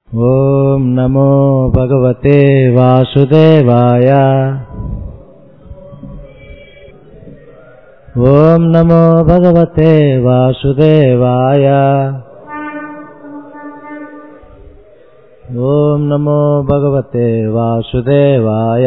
ॐ नमो भगवते वासुदेवाय ॐ नमो भगवते वासुदेवाय ॐ నమో భగవతే వాసుదేవాయ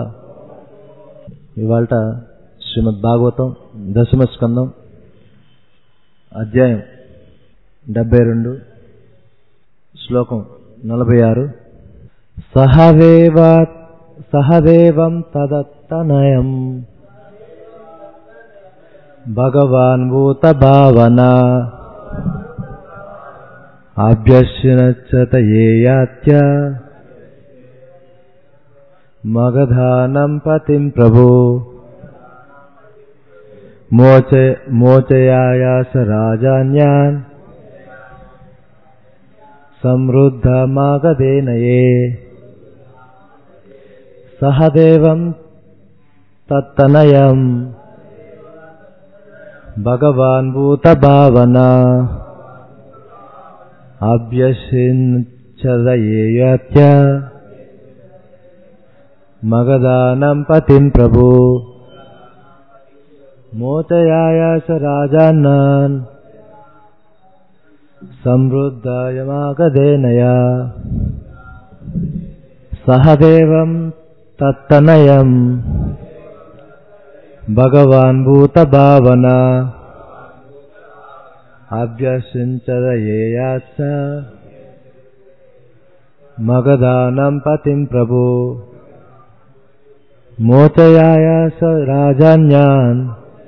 ఇవాళ శ్రీమద్ భాగవతం దశమ స్కందం అధ్యాయం డెబ్బై రెండు శ్లోకం నలభై ఆరు సహవేవ సహదేవం తదత్తనయం భగవాన్ భూత భావన అభ్యర్శనచ్చత ఏయాత్య మగధానం పతిం ప్రభు మోచ మోచయాయాస రాజాన్యాన్ సమృద్ధమాగదేనయే సహదేవం తత్తనయం భగవాన్ భూత భావన అభ్యసించదయేయత్య మగదానం పతిం ప్రభు మోచయాయాస రాజాన్నాన్ సమృద్ధాయమాగదేనయా సహదేవం తత్తనయం భగవాన్ భూత భావన అభ్యసించదయేయాస మగదానం పతిం ప్రభు మోచయాయాస రాజాన్యాన్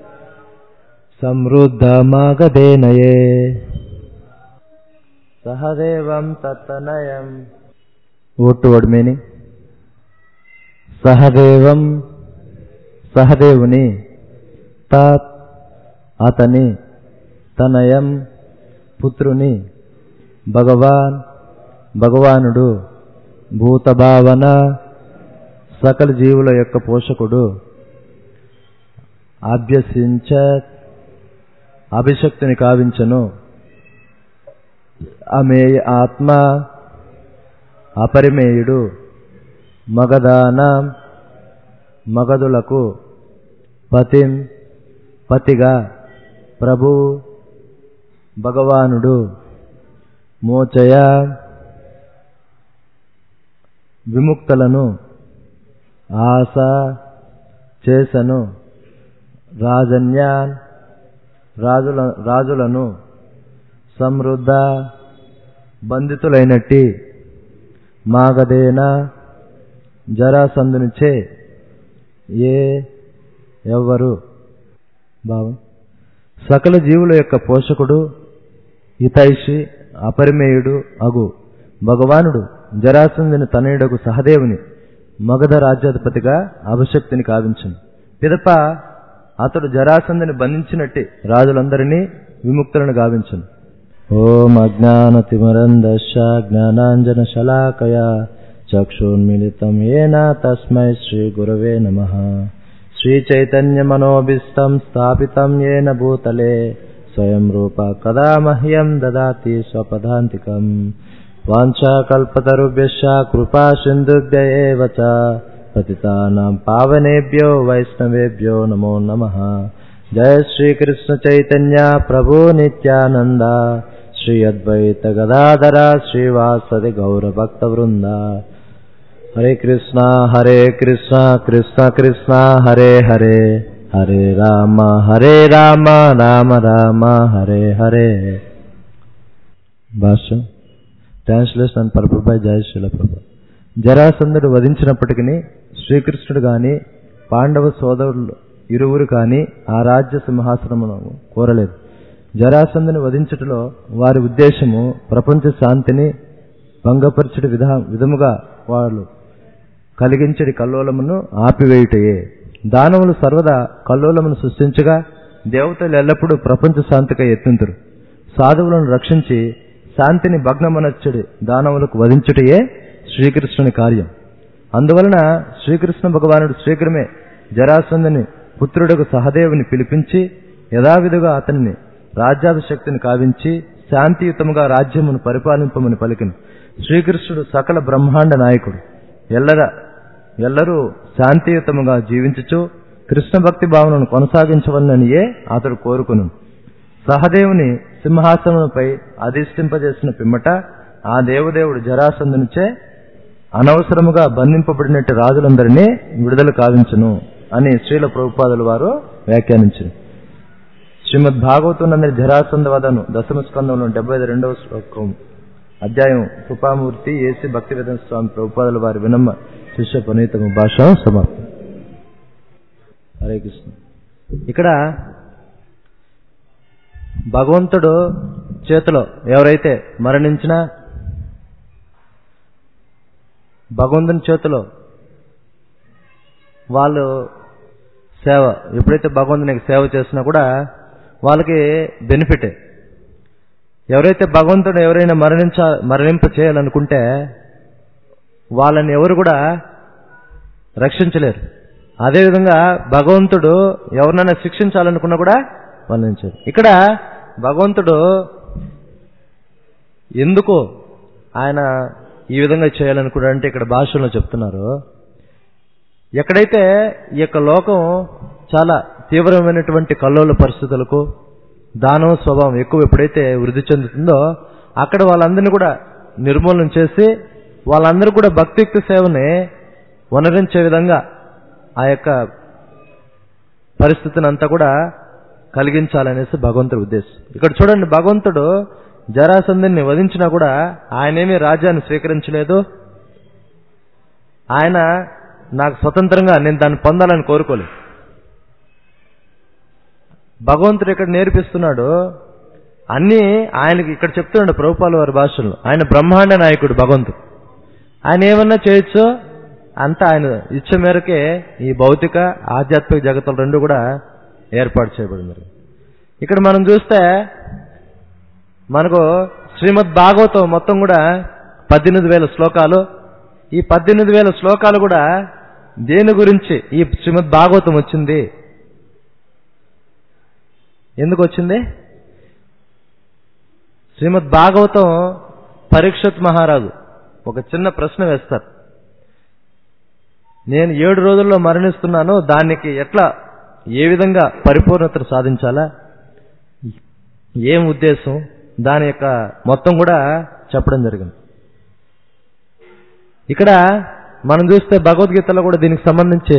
సమృద్ధమాగదేనయే సహదేవం తత్తనయం ఓటు వర్డ్ మీనింగ్ సహదేవం సహదేవుని తత్ అతని తనయం పుత్రుని భగవాన్ భగవానుడు భూతభావన సకల జీవుల యొక్క పోషకుడు అభ్యసించ అభిషక్తిని కావించను అమేయ ఆత్మ అపరిమేయుడు మగదాన మగదులకు పతిం పతిగా ప్రభు భగవానుడు మోచయ విముక్తులను ఆశ చేసను రాజన్యాన్ రాజుల రాజులను సమృద్ధ బంధితులైనట్టి మాగదేన జరాసందునిచే ఏ ఎవ్వరు భావం సకల జీవుల యొక్క పోషకుడు హితైషి అపరిమేయుడు అగు భగవానుడు జరాసందుని తనయుడకు సహదేవుని మగధ రాజ్యాధిపతిగా అభిషక్తిని కావించను పిదప అతడు జరాసందుని బంధించినట్టే రాజులందరినీ విముక్తులను గావించను ఓం అజ్ఞానతిమరందశ జ్ఞానాంజన శలాకయ చక్షున్మిళితం ఏన తస్మై శ్రీ గురవే నమ శ్రీచైతన్యమనోభిష్టం స్థాపితం ఏన భూతలే స్వయం రూప కదా మహ్యం దదాతి స్వపదాంతికం వాంఛాకల్పతరుభ్యశ్చ కృపా సింధుభ్య ఏవ చ పతితానాం పావనేభ్యో వైష్ణవేభ్యో నమో నమః జయ శ్రీకృష్ణ చైతన్య ప్రభు నిత్యానంద శ్రీ అద్వైత గదాధర శ్రీవాసది గౌరభక్త వృంద హరే కృష్ణ హరే కృష్ణ కృష్ణ కృష్ణ హరే హరే హరే రామ హరే రామ రామ రామ హరే హరే భాష్యం translation and purport by Jayasheela Prabhu జరాసంధుడు వధించినప్పటికీ శ్రీకృష్ణుడు గాని పాండవ సోదరులు ఇరువురు కాని ఆ రాజ్య సింహాసనమును కోరలేదు జరాసంధుని వధించుటలో వారి ఉద్దేశము ప్రపంచ శాంతిని భంగపరచుడు విధ విధముగా వాళ్ళు కలిగించడి కల్లోలమును ఆపివేయుటయే దానవులు సర్వదా కల్లోలమును సృష్టించగా దేవతలు ఎల్లప్పుడూ ప్రపంచ శాంతికై ఎత్తుంతురు సాధువులను రక్షించి శాంతిని భగ్నమనచ్చడి దానవులకు వధించుటయే శ్రీకృష్ణుని కార్యం అందువలన శ్రీకృష్ణ భగవానుడు శీఘ్రమే జరాసంధుని పుత్రుడకు సహదేవుని పిలిపించి యథావిధిగా అతనిని రాజ్యాభిషక్తిని కావించి శాంతియుతముగా రాజ్యమును పరిపాలింపమని పలికిను శ్రీకృష్ణుడు సకల బ్రహ్మాండ నాయకుడు ఎల్లర ఎల్లరూ శాంతియుతముగా జీవించుచు కృష్ణ భక్తి భావనను కొనసాగించవలననియే అతడు కోరుకును సహదేవుని సింహాసనంపై అధిష్ఠింపజేసిన పిమ్మట ఆ దేవదేవుడు జరాసంధునిచే అనవసరముగా బంధింపబడినట్టు రాజులందరినీ విడుదల కావించును అని శ్రీల ప్రభుపాదుల వారు వ్యాఖ్యానించారు శ్రీమద్ భాగవతునందరి జరాసంధ వదను దశమ స్కందంలో డెబ్బై రెండవ శ్లోకం అధ్యాయం కృపామూర్తి ఏసి భక్తివేదన స్వామి ప్రభుపాదుల వారి వినమ్మ శిష్య పునీతము భాష సమాప్తం హరే కృష్ణ ఇక్కడ భగవంతుడు చేతిలో ఎవరైతే మరణించినా భగవంతుని చేతిలో వాళ్ళు సేవ ఎప్పుడైతే భగవంతునికి సేవ చేసినా కూడా వాళ్ళకి బెనిఫిటే ఎవరైతే భగవంతుడు ఎవరైనా మరణించ మరణింప చేయాలనుకుంటే వాళ్ళని ఎవరు కూడా రక్షించలేరు అదేవిధంగా భగవంతుడు ఎవరినైనా శిక్షించాలనుకున్నా కూడా మరణించారు ఇక్కడ భగవంతుడు ఎందుకు ఆయన ఈ విధంగా చేయాలనుకున్నాడంటే ఇక్కడ భాషలో చెప్తున్నారు ఎక్కడైతే ఈ యొక్క లోకం చాలా తీవ్రమైనటువంటి కల్లోల పరిస్థితులకు దానవ స్వభావం ఎక్కువ ఎప్పుడైతే వృద్ధి చెందుతుందో అక్కడ వాళ్ళందరినీ కూడా నిర్మూలన చేసి వాళ్ళందరూ కూడా భక్తియుక్త సేవని వనరించే విధంగా ఆ యొక్క పరిస్థితిని అంతా కూడా కలిగించాలనేసి భగవంతుడి ఉద్దేశం ఇక్కడ చూడండి భగవంతుడు జరాసంధిని వధించినా కూడా ఆయనేమీ రాజ్యాన్ని స్వీకరించలేదు ఆయన నాకు స్వతంత్రంగా నేను దాన్ని పొందాలని కోరుకోలేదు భగవంతుడు ఇక్కడ నేర్పిస్తున్నాడు అన్నీ ఆయనకి ఇక్కడ చెప్తున్నాడు ప్రభుపాల వారి భాషలో ఆయన బ్రహ్మాండ నాయకుడు భగవంతుడు ఆయన ఏమన్నా చేయొచ్చో అంతా ఆయన ఇచ్చ మేరకే ఈ భౌతిక ఆధ్యాత్మిక జగత్తులు రెండు కూడా ఏర్పాటు చేయబడింది ఇక్కడ మనం చూస్తే మనకు శ్రీమద్ భాగవతం మొత్తం కూడా పద్దెనిమిది వేల శ్లోకాలు ఈ పద్దెనిమిది వేల శ్లోకాలు కూడా దేని గురించి ఈ శ్రీమద్ భాగవతం వచ్చింది ఎందుకు వచ్చింది శ్రీమద్ భాగవతం పరీక్షత్ మహారాజు ఒక చిన్న ప్రశ్న వేస్తారు నేను ఏడు రోజుల్లో మరణిస్తున్నాను దానికి ఎట్లా ఏ విధంగా పరిపూర్ణతను సాధించాలా ఏం ఉద్దేశం దాని యొక్క మొత్తం కూడా చెప్పడం జరిగింది ఇక్కడ మనం చూస్తే భగవద్గీతలో కూడా దీనికి సంబంధించి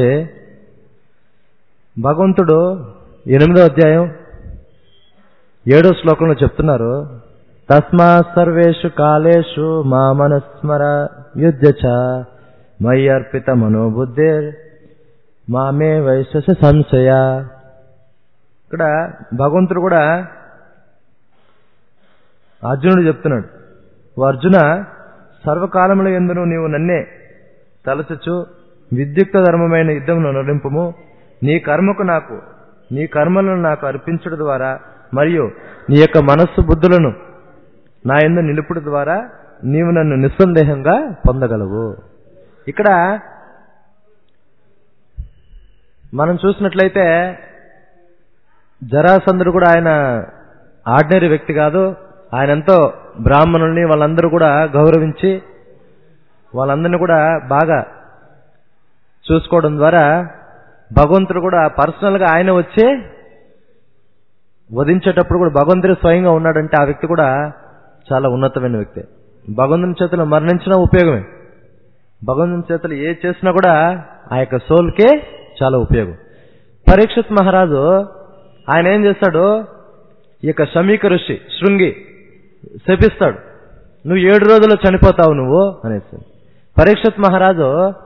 భగవంతుడు ఎనిమిదో అధ్యాయం ఏడో శ్లోకంలో చెప్తున్నారు తస్మా సర్వేషు కాలేషు మా మనస్మర యుద్ధ మయి అర్పిత మనోబుద్ధిర్ మామే వైశ్వస సంశయ ఇక్కడ భగవంతుడు కూడా అర్జునుడు చెప్తున్నాడు ఓ అర్జున సర్వకాలముల ఎందును నీవు నన్నే తలచచ్చు విద్యుక్త ధర్మమైన యుద్ధమును నరింపుము నీ కర్మకు నాకు నీ కర్మలను నాకు అర్పించడం ద్వారా మరియు నీ యొక్క మనస్సు బుద్ధులను నా ఎందు నిలుపుడు ద్వారా నీవు నన్ను నిస్సందేహంగా పొందగలవు ఇక్కడ మనం చూసినట్లయితే జరాసంధుడు కూడా ఆయన ఆర్డినరీ వ్యక్తి కాదు ఆయన ఎంతో బ్రాహ్మణుల్ని వాళ్ళందరూ కూడా గౌరవించి వాళ్ళందరినీ కూడా బాగా చూసుకోవడం ద్వారా భగవంతుడు కూడా పర్సనల్గా ఆయన వచ్చి వధించేటప్పుడు కూడా భగవంతుడు స్వయంగా ఉన్నాడంటే ఆ వ్యక్తి కూడా చాలా ఉన్నతమైన వ్యక్తి భగవంతుని చేతిలో మరణించిన ఉపయోగమే భగవంతుని చేతులు ఏ చేసినా కూడా ఆ యొక్క సోల్కే చాలా ఉపయోగం పరీక్షిత్ మహారాజు ఆయన ఏం చేస్తాడు ఈ యొక్క సమీక ఋషి శృంగి శపిస్తాడు నువ్వు ఏడు రోజుల్లో చనిపోతావు నువ్వు అనేసి పరీక్షిత్ మహారాజు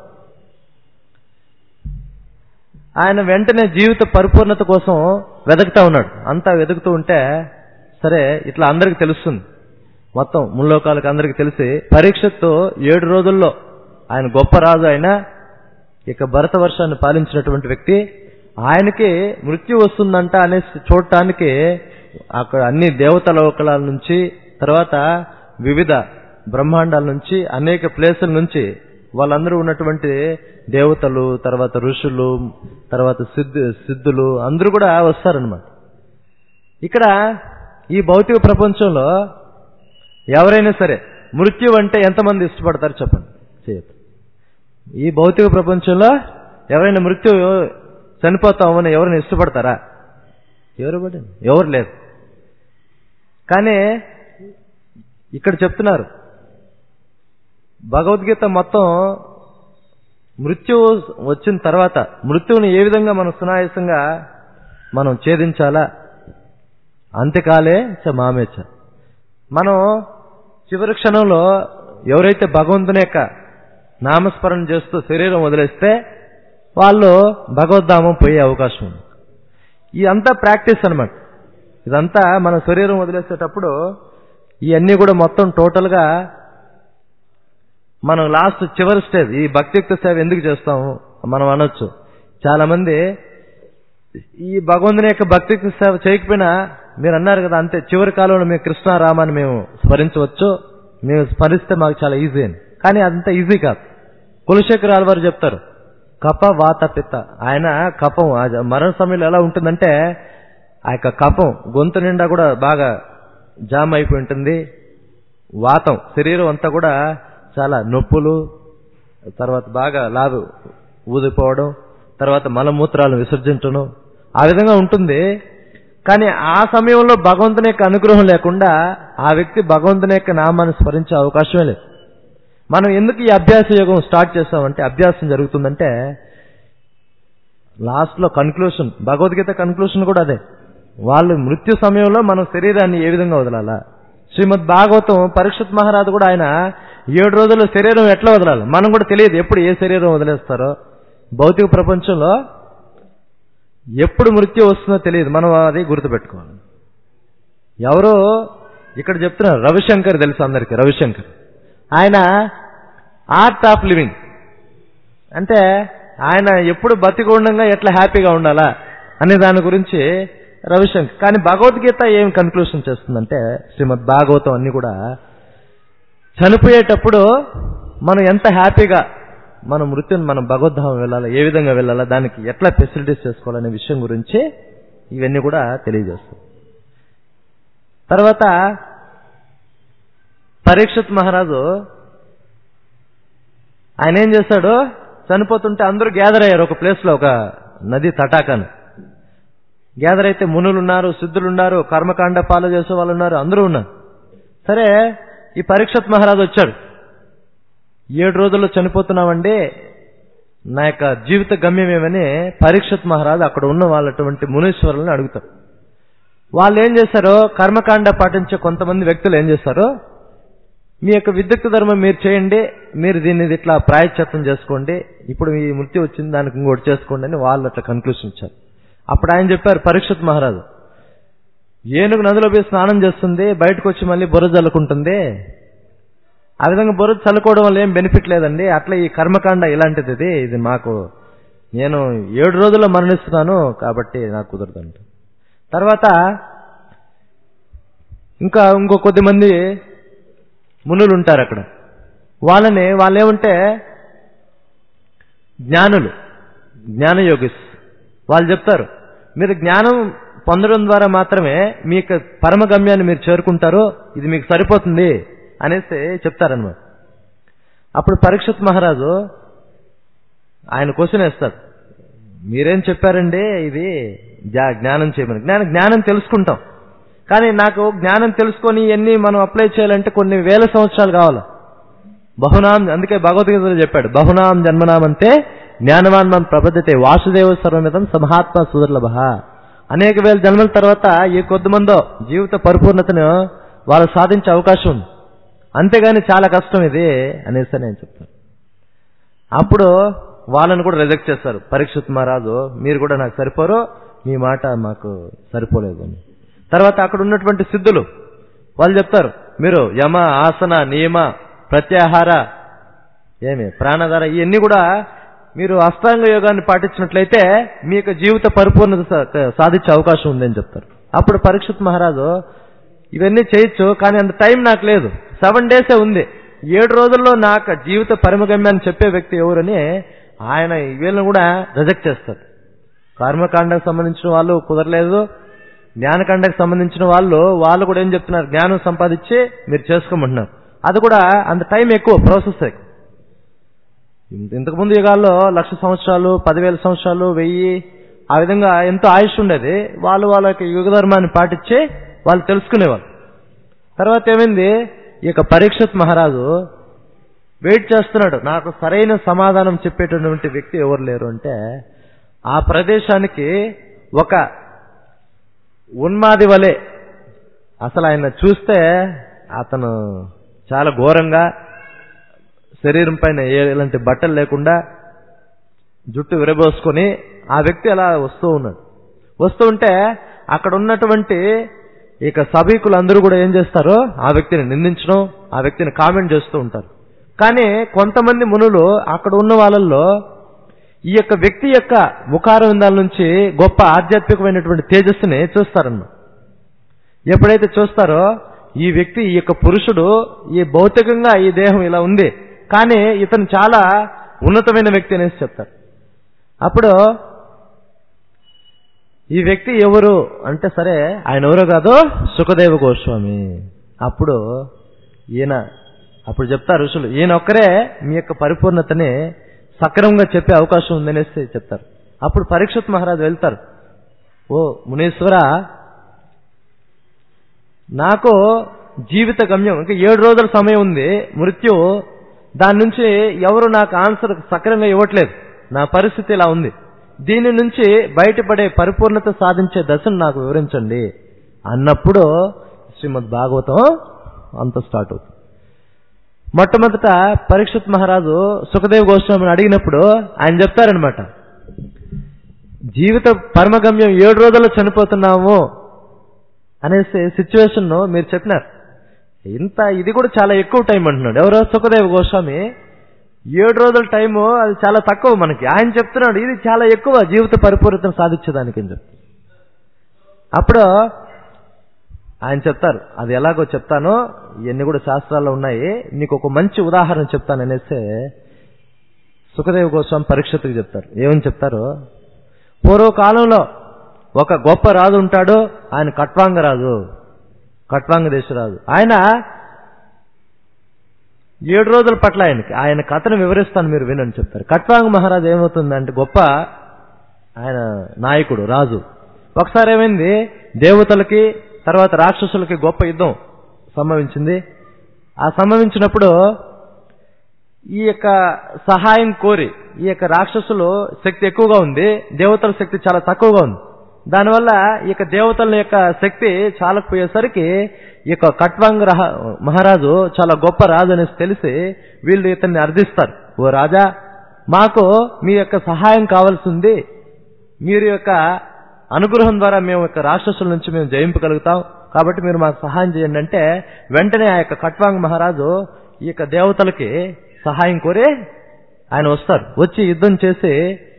ఆయన వెంటనే జీవిత పరిపూర్ణత కోసం వెతుకుతా ఉన్నాడు అంతా వెతుకుతూ ఉంటే సరే ఇట్లా అందరికి తెలుస్తుంది మొత్తం ముల్లోకాలకు అందరికి తెలిసి పరీక్షతో ఏడు రోజుల్లో ఆయన గొప్ప రాజు అయినా ఇక భరత వర్షాన్ని పాలించినటువంటి వ్యక్తి ఆయనకి మృత్యు వస్తుందంట అనేసి చూడటానికి అక్కడ అన్ని దేవత లోకలాల నుంచి తర్వాత వివిధ బ్రహ్మాండాల నుంచి అనేక ప్లేసుల నుంచి వాళ్ళందరూ ఉన్నటువంటి దేవతలు తర్వాత ఋషులు తర్వాత సిద్ధు సిద్ధులు అందరూ కూడా వస్తారనమాట ఇక్కడ ఈ భౌతిక ప్రపంచంలో ఎవరైనా సరే మృత్యు అంటే ఎంతమంది ఇష్టపడతారు చెప్పండి చేయదు ఈ భౌతిక ప్రపంచంలో ఎవరైనా మృత్యు చనిపోతామని ఎవరైనా ఇష్టపడతారా ఎవరు పడి ఎవరు లేదు కానీ ఇక్కడ చెప్తున్నారు భగవద్గీత మొత్తం మృత్యువు వచ్చిన తర్వాత మృత్యువుని ఏ విధంగా మనం సునాయాసంగా మనం ఛేదించాలా అంత్యకాలే చ మామేచ మనం చివరి క్షణంలో ఎవరైతే భగవంతుని యొక్క నామస్మరణ చేస్తూ శరీరం వదిలేస్తే వాళ్ళు భగవద్ధామం పోయే అవకాశం ఉంది ఇదంతా ప్రాక్టీస్ అన్నమాట ఇదంతా మన శరీరం వదిలేసేటప్పుడు ఇవన్నీ కూడా మొత్తం టోటల్గా మనం లాస్ట్ చివరి స్టేజ్ ఈ భక్తియుక్త సేవ ఎందుకు చేస్తాము మనం అనొచ్చు చాలా మంది ఈ భగవంతుని యొక్క భక్తియుక్త సేవ చేయకపోయినా మీరు అన్నారు కదా అంతే చివరి కాలంలో మేము కృష్ణారామాన్ని మేము స్మరించవచ్చు మేము స్మరిస్తే మాకు చాలా ఈజీ అని కానీ అదంతా ఈజీ కాదు కులశేఖర్ వారు చెప్తారు కప వాత పిత్త ఆయన కపం ఆ మరణ సమయంలో ఎలా ఉంటుందంటే ఆ యొక్క కపం గొంతు నిండా కూడా బాగా జామ్ అయిపోయి ఉంటుంది వాతం శరీరం అంతా కూడా చాలా నొప్పులు తర్వాత బాగా లాభ ఊదిపోవడం తర్వాత మలమూత్రాలు విసర్జించడం ఆ విధంగా ఉంటుంది కానీ ఆ సమయంలో భగవంతుని యొక్క అనుగ్రహం లేకుండా ఆ వ్యక్తి భగవంతుని యొక్క నామాన్ని స్మరించే అవకాశమే లేదు మనం ఎందుకు ఈ అభ్యాస యోగం స్టార్ట్ చేస్తామంటే అభ్యాసం జరుగుతుందంటే లాస్ట్ లో కన్క్లూషన్ భగవద్గీత కన్క్లూషన్ కూడా అదే వాళ్ళు మృత్యు సమయంలో మనం శరీరాన్ని ఏ విధంగా వదలాలా శ్రీమద్ భాగవతం పరీక్షత్ మహారాజు కూడా ఆయన ఏడు రోజుల్లో శరీరం ఎట్లా వదలాలి మనం కూడా తెలియదు ఎప్పుడు ఏ శరీరం వదిలేస్తారో భౌతిక ప్రపంచంలో ఎప్పుడు మృత్యు వస్తుందో తెలియదు మనం అది గుర్తుపెట్టుకోవాలి ఎవరో ఇక్కడ చెప్తున్నారు రవిశంకర్ తెలుసు అందరికి రవిశంకర్ ఆయన ఆర్ట్ ఆఫ్ లివింగ్ అంటే ఆయన ఎప్పుడు బతికుండంగా ఎట్లా హ్యాపీగా ఉండాలా అనే దాని గురించి రవిశంకర్ కానీ భగవద్గీత ఏం కన్క్లూషన్ చేస్తుందంటే శ్రీమద్ భాగవతం అన్ని కూడా చనిపోయేటప్పుడు మనం ఎంత హ్యాపీగా మన మృత్యుని మనం భగవద్ధామం వెళ్ళాలా ఏ విధంగా వెళ్ళాలా దానికి ఎట్లా ఫెసిలిటీస్ చేసుకోవాలనే విషయం గురించి ఇవన్నీ కూడా తెలియజేస్తాం తర్వాత పరీక్షత్ మహారాజు ఆయన ఏం చేశాడు చనిపోతుంటే అందరూ గ్యాదర్ అయ్యారు ఒక ప్లేస్ లో ఒక నది తటాకాను గ్యాదర్ అయితే మునులు ఉన్నారు సిద్ధులు ఉన్నారు కర్మకాండ పాలు చేసే వాళ్ళు ఉన్నారు అందరూ ఉన్నారు సరే ఈ పరీక్షత్ మహారాజు వచ్చాడు ఏడు రోజుల్లో చనిపోతున్నామండి నా యొక్క జీవిత గమ్యం ఏమని పరీక్షత్ మహారాజు అక్కడ ఉన్న వాళ్ళటువంటి మునీశ్వరులను అడుగుతారు వాళ్ళు ఏం చేశారో కర్మకాండ పాటించే కొంతమంది వ్యక్తులు ఏం చేశారో మీ యొక్క విద్యుత్ ధర్మం మీరు చేయండి మీరు దీన్ని ఇట్లా ప్రాయశ్చిత్తం చేసుకోండి ఇప్పుడు ఈ మృత్యు వచ్చింది దానికి ఇంకోటి చేసుకోండి అని వాళ్ళు అట్లా కన్క్లూషన్ ఇచ్చారు అప్పుడు ఆయన చెప్పారు పరీక్షత్ మహారాజు ఏనుగు నదిలో పోయి స్నానం చేస్తుంది బయటకు వచ్చి మళ్ళీ బుర్ర జల్లుకుంటుంది ఆ విధంగా బుర్ర చల్లుకోవడం వల్ల ఏం బెనిఫిట్ లేదండి అట్లా ఈ కర్మకాండ ఇలాంటిది ఇది ఇది మాకు నేను ఏడు రోజుల్లో మరణిస్తున్నాను కాబట్టి నాకు కుదరదంట తర్వాత ఇంకా ఇంకో కొద్ది మంది మునులు ఉంటారు అక్కడ వాళ్ళని వాళ్ళు ఏమంటే జ్ఞానులు జ్ఞానయోగిస్ వాళ్ళు చెప్తారు మీరు జ్ఞానం పొందడం ద్వారా మాత్రమే మీ యొక్క పరమ గమ్యాన్ని మీరు చేరుకుంటారు ఇది మీకు సరిపోతుంది అనేసి చెప్తారనమాట అప్పుడు పరీక్షత్ మహారాజు ఆయన క్వశ్చన్ వేస్తారు మీరేం చెప్పారండి ఇది జా- జ్ఞానం చేయమని జ్ఞానం జ్ఞానం తెలుసుకుంటాం కానీ నాకు జ్ఞానం తెలుసుకొని ఇవన్నీ మనం అప్లై చేయాలంటే కొన్ని వేల సంవత్సరాలు కావాలి బహునాం అందుకే భగవద్గీతలో చెప్పాడు బహునాం జన్మనాం అంటే జ్ఞానవాన్ మనం ప్రబద్ధతే వాసుదేవ సర్వమితం సమహాత్మ సుదుర్లభ అనేక వేల జన్మల తర్వాత ఈ కొద్ది మందో జీవిత పరిపూర్ణతను వాళ్ళు సాధించే అవకాశం ఉంది అంతేగాని చాలా కష్టం ఇది అనేసి నేను చెప్తాను అప్పుడు వాళ్ళని కూడా రిజెక్ట్ చేస్తారు పరీక్షిత్ మహారాజు మీరు కూడా నాకు సరిపోరు మీ మాట మాకు సరిపోలేదు అని తర్వాత అక్కడ ఉన్నటువంటి సిద్ధులు వాళ్ళు చెప్తారు మీరు యమ ఆసన నియమ ప్రత్యాహార ఏమి ప్రాణధార ఇవన్నీ కూడా మీరు అష్టాంగ యోగాన్ని పాటించినట్లయితే మీ యొక్క జీవిత పరిపూర్ణత సా- సాధించే అవకాశం ఉందని చెప్తారు అప్పుడు పరీక్షిత్ మహారాజు ఇవన్నీ చేయొచ్చు కానీ అంత టైం నాకు లేదు సెవెన్ డేసే ఉంది ఏడు రోజుల్లో నాకు జీవిత పరిమగమ్యాన్ని చెప్పే వ్యక్తి ఎవరని ఆయన వీళ్ళని కూడా రిజెక్ట్ చేస్తారు కర్మకాండకు సంబంధించిన వాళ్ళు కుదరలేదు జ్ఞానకాండకు సంబంధించిన వాళ్ళు వాళ్ళు కూడా ఏం చెప్తున్నారు జ్ఞానం సంపాదించి మీరు చేసుకోమంటున్నారు అది కూడా అంత టైం ఎక్కువ ప్రాసెస్ ఎక్కువ ఇంత- ఇంతకుముందు యుగాల్లో లక్ష సంవత్సరాలు పదివేల సంవత్సరాలు వెయ్యి ఆ విధంగా ఎంతో ఆయుష్ ఉండేది వాళ్ళు వాళ్ళ యొక్క యుగ ధర్మాన్ని పాటించి వాళ్ళు తెలుసుకునేవాళ్ళు తర్వాత ఏమైంది ఈ యొక్క పరీక్షత్ మహారాజు వెయిట్ చేస్తున్నాడు నాకు సరైన సమాధానం చెప్పేటటువంటి వ్యక్తి ఎవరు లేరు అంటే ఆ ప్రదేశానికి ఒక ఉన్మాది వలె అసలు ఆయన చూస్తే అతను చాలా ఘోరంగా శరీరం పైన ఎలాంటి బట్టలు లేకుండా జుట్టు విరబోసుకొని ఆ వ్యక్తి అలా వస్తూ ఉన్నాడు వస్తూ ఉంటే అక్కడ ఉన్నటువంటి ఇక సభీకులు అందరూ కూడా ఏం చేస్తారు ఆ వ్యక్తిని నిందించడం ఆ వ్యక్తిని కామెంట్ చేస్తూ ఉంటారు కానీ కొంతమంది మునులు అక్కడ ఉన్న వాళ్ళల్లో ఈ యొక్క వ్యక్తి యొక్క ముఖారవిందాల నుంచి గొప్ప ఆధ్యాత్మికమైనటువంటి తేజస్సుని చూస్తారన్నమాట ఎప్పుడైతే చూస్తారో ఈ వ్యక్తి ఈ యొక్క పురుషుడు ఈ భౌతికంగా ఈ దేహం ఇలా ఉంది కానీ ఇతను చాలా ఉన్నతమైన వ్యక్తి అనేసి చెప్తారు అప్పుడు ఈ వ్యక్తి ఎవరు అంటే సరే ఆయన ఎవరో కాదు సుఖదేవ గోస్వామి అప్పుడు ఈయన అప్పుడు చెప్తారు ఋషులు ఈయన ఒక్కరే మీ యొక్క పరిపూర్ణతని సక్రమంగా చెప్పే అవకాశం ఉందనేసి చెప్తారు అప్పుడు పరీక్షత్ మహారాజు వెళ్తారు ఓ మునీశ్వర నాకు జీవిత గమ్యం ఇంకా ఏడు రోజుల సమయం ఉంది మృత్యు దాని నుంచి ఎవరు నాకు ఆన్సర్ సక్రంగా ఇవ్వట్లేదు నా పరిస్థితి ఇలా ఉంది దీని నుంచి బయటపడే పరిపూర్ణత సాధించే దశను నాకు వివరించండి అన్నప్పుడు శ్రీమద్ భాగవతం అంత స్టార్ట్ అవుతుంది మొట్టమొదట పరీక్షిత్ మహారాజు సుఖదేవ్ గోస్వామిని అడిగినప్పుడు ఆయన చెప్తారనమాట జీవిత పరమగమ్యం ఏడు రోజుల్లో చనిపోతున్నాము అనేసి సిచ్యువేషన్ మీరు చెప్పినారు ఇంత ఇది కూడా చాలా ఎక్కువ టైం అంటున్నాడు ఎవరో సుఖదేవ్ గోస్వామి ఏడు రోజుల టైము అది చాలా తక్కువ మనకి ఆయన చెప్తున్నాడు ఇది చాలా ఎక్కువ జీవిత పరిపూర్ణతను సాధించడానికి అని చెప్తారు అప్పుడు ఆయన చెప్తారు అది ఎలాగో చెప్తానో ఇవన్నీ కూడా శాస్త్రాల్లో ఉన్నాయి నీకు ఒక మంచి ఉదాహరణ చెప్తాను అనేసి సుఖదేవ్ గోస్వామి పరీక్షతుకు చెప్తారు ఏమని చెప్తారు పూర్వకాలంలో ఒక గొప్ప రాజు ఉంటాడు ఆయన కట్వాంగ రాజు కట్వాంగ దేశరాజు ఆయన ఏడు రోజుల పట్ల ఆయనకి ఆయన కథను వివరిస్తాను మీరు వినని చెప్తారు కట్వాంగ మహారాజు ఏమవుతుందంటే గొప్ప ఆయన నాయకుడు రాజు ఒకసారి ఏమైంది దేవతలకి తర్వాత రాక్షసులకి గొప్ప యుద్ధం సంభవించింది ఆ సంభవించినప్పుడు ఈ యొక్క సహాయం కోరి ఈ యొక్క రాక్షసులు శక్తి ఎక్కువగా ఉంది దేవతల శక్తి చాలా తక్కువగా ఉంది దానివల్ల ఈ యొక్క దేవతల యొక్క శక్తి చాలకపోయేసరికి ఈ యొక్క కట్వాంగ్ రహ- మహారాజు చాలా గొప్ప రాజు అనేసి తెలిసి వీళ్ళు ఇతన్ని అర్థిస్తారు ఓ రాజా మాకు మీ యొక్క సహాయం కావాల్సింది మీరు యొక్క అనుగ్రహం ద్వారా మేము యొక్క రాక్షసుల నుంచి మేము జయింపగలుగుతాం కాబట్టి మీరు మాకు సహాయం చేయండి అంటే వెంటనే ఆ యొక్క కట్వాంగ్ మహారాజు ఈ యొక్క దేవతలకి సహాయం కోరి ఆయన వస్తారు వచ్చి యుద్ధం చేసి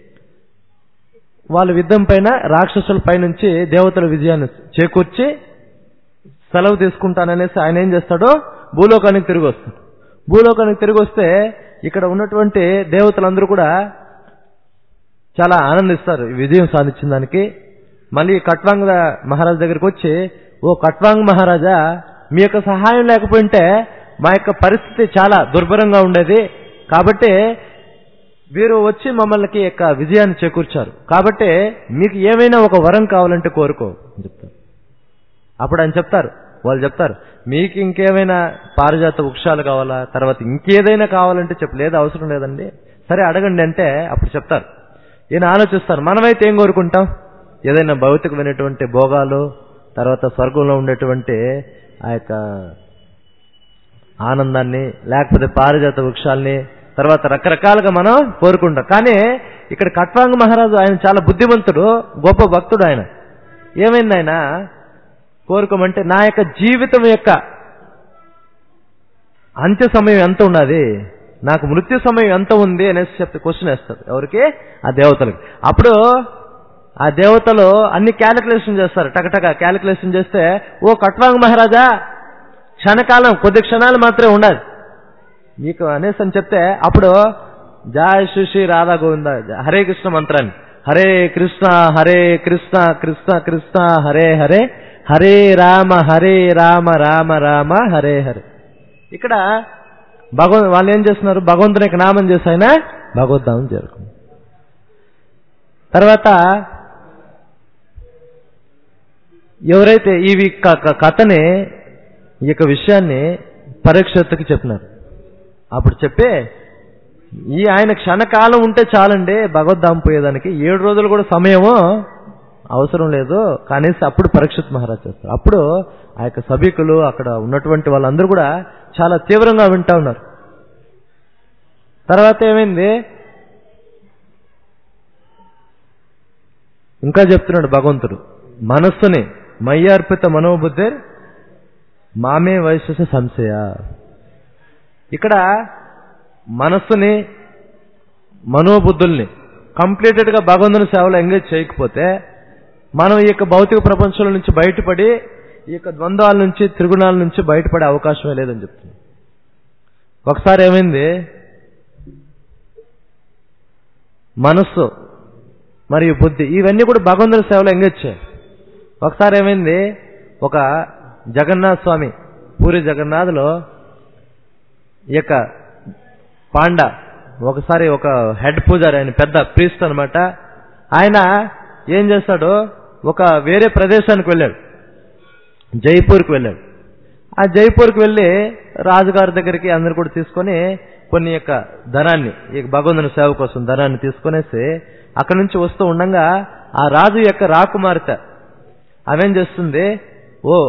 వాళ్ళ యుద్ధం పైన రాక్షసుల పైనుంచి దేవతల విజయాన్ని చేకూర్చి సెలవు తీసుకుంటాననేసి ఆయన ఏం చేస్తాడో భూలోకానికి తిరిగి వస్తాడు భూలోకానికి తిరిగి వస్తే ఇక్కడ ఉన్నటువంటి దేవతలందరూ కూడా చాలా ఆనందిస్తారు ఈ విజయం సాధించిన దానికి మళ్ళీ కట్వాంగ్ మహారాజ్ దగ్గరికి వచ్చి ఓ కట్వాంగ్ మహారాజా మీ యొక్క సహాయం లేకపోయింటే మా యొక్క పరిస్థితి చాలా దుర్భరంగా ఉండేది కాబట్టి వీరు వచ్చి మమ్మల్ని యొక్క విజయాన్ని చేకూర్చారు కాబట్టి మీకు ఏమైనా ఒక వరం కావాలంటే కోరుకో అని చెప్తారు అప్పుడు ఆయన చెప్తారు వాళ్ళు చెప్తారు మీకు ఇంకేమైనా పారిజాత వృక్షాలు కావాలా తర్వాత ఇంకేదైనా కావాలంటే చెప్పు లేదు అవసరం లేదండి సరే అడగండి అంటే అప్పుడు చెప్తారు ఈయన ఆలోచిస్తారు మనమైతే ఏం కోరుకుంటాం ఏదైనా భౌతికమైనటువంటి భోగాలు తర్వాత స్వర్గంలో ఉండేటువంటి ఆ యొక్క ఆనందాన్ని లేకపోతే పారిజాత వృక్షాల్ని తర్వాత రకరకాలుగా మనం కోరుకుంటాం కానీ ఇక్కడ కట్వాంగ మహారాజు ఆయన చాలా బుద్ధిమంతుడు గొప్ప భక్తుడు ఆయన ఏమైంది ఆయన కోరుకోమంటే నా యొక్క జీవితం యొక్క అంత్య సమయం ఎంత ఉన్నది నాకు మృత్యు సమయం ఎంత ఉంది అనేసి చెప్తే క్వశ్చన్ వేస్తారు ఎవరికి ఆ దేవతలకి అప్పుడు ఆ దేవతలు అన్ని క్యాలిక్యులేషన్ చేస్తారు టకటక క్యాలిక్యులేషన్ చేస్తే ఓ కట్వాంగ్ మహారాజా క్షణకాలం కొద్ది క్షణాలు మాత్రమే ఉండాలి మీకు అనేసి అని చెప్తే అప్పుడు జయ శ్రీ శ్రీ రాధా గోవింద హరే కృష్ణ మంత్రాన్ని హరే కృష్ణ హరే కృష్ణ కృష్ణ కృష్ణ హరే హరే హరే రామ హరే రామ రామ రామ హరే హరే ఇక్కడ భగవ వాళ్ళు ఏం చేస్తున్నారు భగవంతుని యొక్క నామం చేసి ఆయన భగవద్ధామం చేరుకున్నారు తర్వాత ఎవరైతే ఈ వి- క- క- కథని ఈ యొక్క విషయాన్ని పరీక్షత్తుకి చెప్పినారు అప్పుడు చెప్పే ఈ ఆయన క్షణకాలం ఉంటే చాలండి భగవద్ధామం పోయేదానికి ఏడు రోజులు కూడా సమయము అవసరం లేదు కనీసం అప్పుడు పరీక్షిత్ మహారాజ్ చేస్తారు అప్పుడు ఆ యొక్క సభికులు అక్కడ ఉన్నటువంటి వాళ్ళందరూ కూడా చాలా తీవ్రంగా వింటా ఉన్నారు తర్వాత ఏమైంది ఇంకా చెప్తున్నాడు భగవంతుడు మనస్సుని మయ్యార్పిత మనోబుద్ధి మామే వయస్సు సంశయ ఇక్కడ మనస్సుని మనోబుద్ధుల్ని కంప్లీటెడ్ గా భగవంతుని సేవలో ఎంగేజ్ చేయకపోతే మనం ఈ యొక్క భౌతిక ప్రపంచంలో నుంచి బయటపడి ఈ యొక్క ద్వంద్వాల నుంచి త్రిగుణాల నుంచి బయటపడే అవకాశమే లేదని చెప్తుంది ఒకసారి ఏమైంది మనస్సు మరియు బుద్ధి ఇవన్నీ కూడా భగవంతుని సేవలో ఎంగేజ్ చేయాలి ఒకసారి ఏమైంది ఒక జగన్నాథ్ స్వామి పూరి జగన్నాథ్లో ఈ యొక్క పాండ ఒకసారి ఒక హెడ్ పూజారి ఆయన పెద్ద ప్రీస్ట్ అనమాట ఆయన ఏం చేస్తాడు ఒక వేరే ప్రదేశానికి వెళ్ళాడు జైపూర్కి వెళ్ళాడు ఆ జైపూర్కి వెళ్ళి రాజుగారి దగ్గరికి అందరు కూడా తీసుకొని కొన్ని యొక్క ధనాన్ని ఈ భగవంతుని సేవ కోసం ధనాన్ని తీసుకొనేసి అక్కడి నుంచి వస్తూ ఉండగా ఆ రాజు యొక్క రాకుమార్తె ఆమెం చేస్తుంది ఓ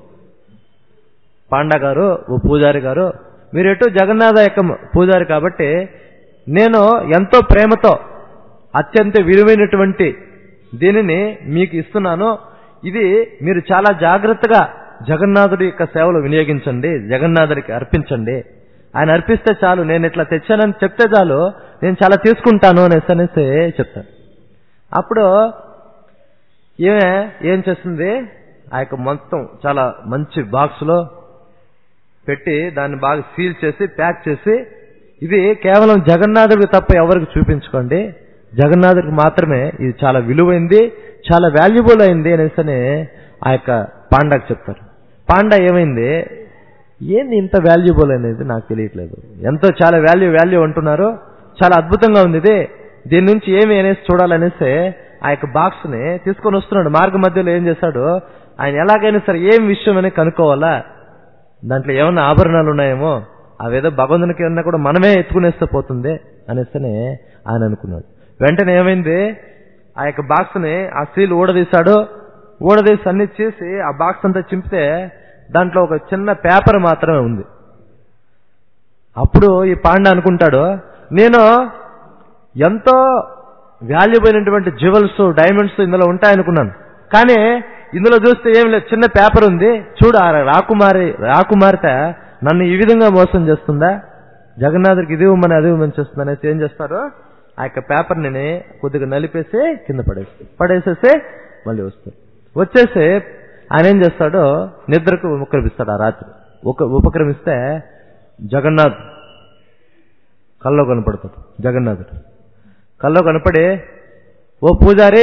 పాండా గారు ఓ పూజారి గారు మీరు ఎటు జగన్నాథ యొక్క పూజారి కాబట్టి నేను ఎంతో ప్రేమతో అత్యంత విలువైనటువంటి దీనిని మీకు ఇస్తున్నాను ఇది మీరు చాలా జాగ్రత్తగా జగన్నాథుడి యొక్క సేవలు వినియోగించండి జగన్నాథుడికి అర్పించండి ఆయన అర్పిస్తే చాలు నేను ఇట్లా తెచ్చానని చెప్తే చాలు నేను చాలా తీసుకుంటాను అనేసి అనేసి చెప్తాను అప్పుడు ఈమె ఏం చేస్తుంది ఆ యొక్క మొత్తం చాలా మంచి బాక్స్లో పెట్టి దాన్ని బాగా సీల్ చేసి ప్యాక్ చేసి ఇది కేవలం జగన్నాథుడికి తప్ప ఎవరికి చూపించుకోండి జగన్నాథుడికి మాత్రమే ఇది చాలా విలువైంది చాలా వాల్యుబుల్ అయింది అనేసి అని ఆ యొక్క పాండాకి చెప్తారు పాండా ఏమైంది ఏంది ఇంత వాల్యుబుల్ అనేది నాకు తెలియట్లేదు ఎంతో చాలా వాల్యూ వాల్యూ అంటున్నారు చాలా అద్భుతంగా ఉంది ఇది దీని నుంచి ఏమి అనేసి చూడాలనేసి ఆ యొక్క బాక్స్ ని తీసుకొని వస్తున్నాడు మార్గ మధ్యలో ఏం చేశాడు ఆయన ఎలాగైనా సరే ఏం విషయం అని కనుక్కోవాలా దాంట్లో ఏమన్నా ఆభరణాలు ఉన్నాయేమో అవేదో భగవంతునికి ఏమన్నా కూడా మనమే ఎత్తుకునేస్తే పోతుంది అనేసి ఆయన అనుకున్నాడు వెంటనే ఏమైంది ఆ యొక్క బాక్స్ ని ఆ సీల్ ఊడదీశాడు ఊడదీసి అన్ని చేసి ఆ బాక్స్ అంతా చింపితే దాంట్లో ఒక చిన్న పేపర్ మాత్రమే ఉంది అప్పుడు ఈ పాండ అనుకుంటాడు నేను ఎంతో వాల్యుబుల్ అయినటువంటి జ్యువెల్స్ డైమండ్స్ ఇందులో ఉంటాయనుకున్నాను కానీ ఇందులో చూస్తే ఏం లేదు చిన్న పేపర్ ఉంది చూడు ఆ రాకుమారి రాకుమారితే నన్ను ఈ విధంగా మోసం చేస్తుందా జగన్నాథుడికి ఇది ఇవ్వమని అది ఇవ్వమని చేస్తుంది అనేసి ఏం చేస్తారు ఆ యొక్క పేపర్ని కొద్దిగా నలిపేసి కింద పడేసి పడేసేసి మళ్ళీ వస్తారు వచ్చేసి ఆయన ఏం చేస్తాడో నిద్రకు ఉపక్రమిస్తాడు ఆ రాత్రి ఒక ఉపక్రమిస్తే జగన్నాథ్ కల్లో కనపడతాడు జగన్నాథుడు కల్లో కనపడి ఓ పూజారి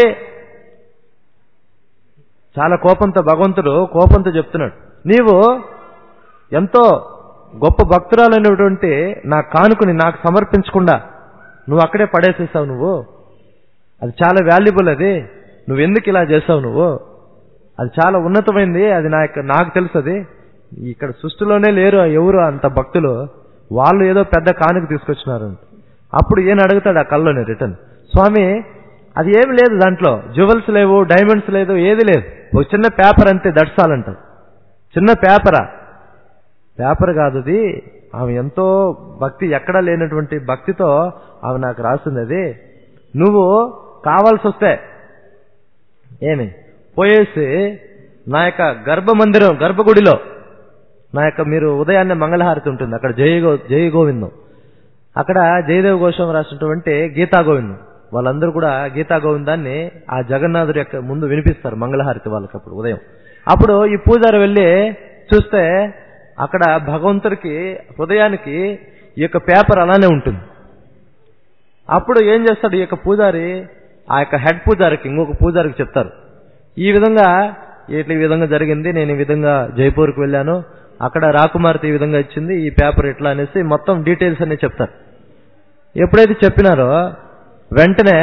చాలా కోపంతో భగవంతుడు కోపంతో చెప్తున్నాడు నీవు ఎంతో గొప్ప భక్తురాలైనటువంటి నా కానుకని నాకు సమర్పించకుండా నువ్వు అక్కడే పడేసేసావు నువ్వు అది చాలా వాల్యుబుల్ అది నువ్వు ఎందుకు ఇలా చేసావు నువ్వు అది చాలా ఉన్నతమైంది అది నా యొక్క నాకు తెలుసు అది ఇక్కడ సృష్టిలోనే లేరు ఎవరు అంత భక్తులు వాళ్ళు ఏదో పెద్ద కానుక తీసుకొచ్చినారు అప్పుడు ఈయన అడుగుతాడు ఆ కల్లోనే రిటర్న్ స్వామి అది ఏమి లేదు దాంట్లో జ్యువెల్స్ లేవు డైమండ్స్ లేదు ఏది లేదు ఒక చిన్న పేపర్ అంతే దట్సాలంటారు చిన్న పేపరా పేపర్ కాదు అది ఆమె ఎంతో భక్తి ఎక్కడా లేనటువంటి భక్తితో ఆమె నాకు రాసింది అది నువ్వు కావాల్సి వస్తే ఏమి పోయేసి నా యొక్క గర్భ మందిరం గర్భగుడిలో నా యొక్క మీరు ఉదయాన్నే మంగళహారతి ఉంటుంది అక్కడ జయ గో జయ గోవిందం అక్కడ జయదేవ గోషం రాసినటువంటి గీతా గోవిందం వాళ్ళందరూ కూడా గీతా గోవిందాన్ని ఆ జగన్నాథుడి యొక్క ముందు వినిపిస్తారు మంగళహారతి వాళ్ళకి అప్పుడు ఉదయం అప్పుడు ఈ పూజారి వెళ్ళి చూస్తే అక్కడ భగవంతుడికి హృదయానికి ఈ యొక్క పేపర్ అలానే ఉంటుంది అప్పుడు ఏం చేస్తాడు ఈ యొక్క పూజారి ఆ యొక్క హెడ్ పూజారికి ఇంకొక పూజారికి చెప్తారు ఈ విధంగా ఇట్లా ఈ విధంగా జరిగింది నేను ఈ విధంగా జైపూర్కి వెళ్ళాను అక్కడ రాకుమార్తె ఈ విధంగా ఇచ్చింది ఈ పేపర్ ఇట్లా అనేసి మొత్తం డీటెయిల్స్ అన్ని చెప్తారు ఎప్పుడైతే చెప్పినారో వెంటనే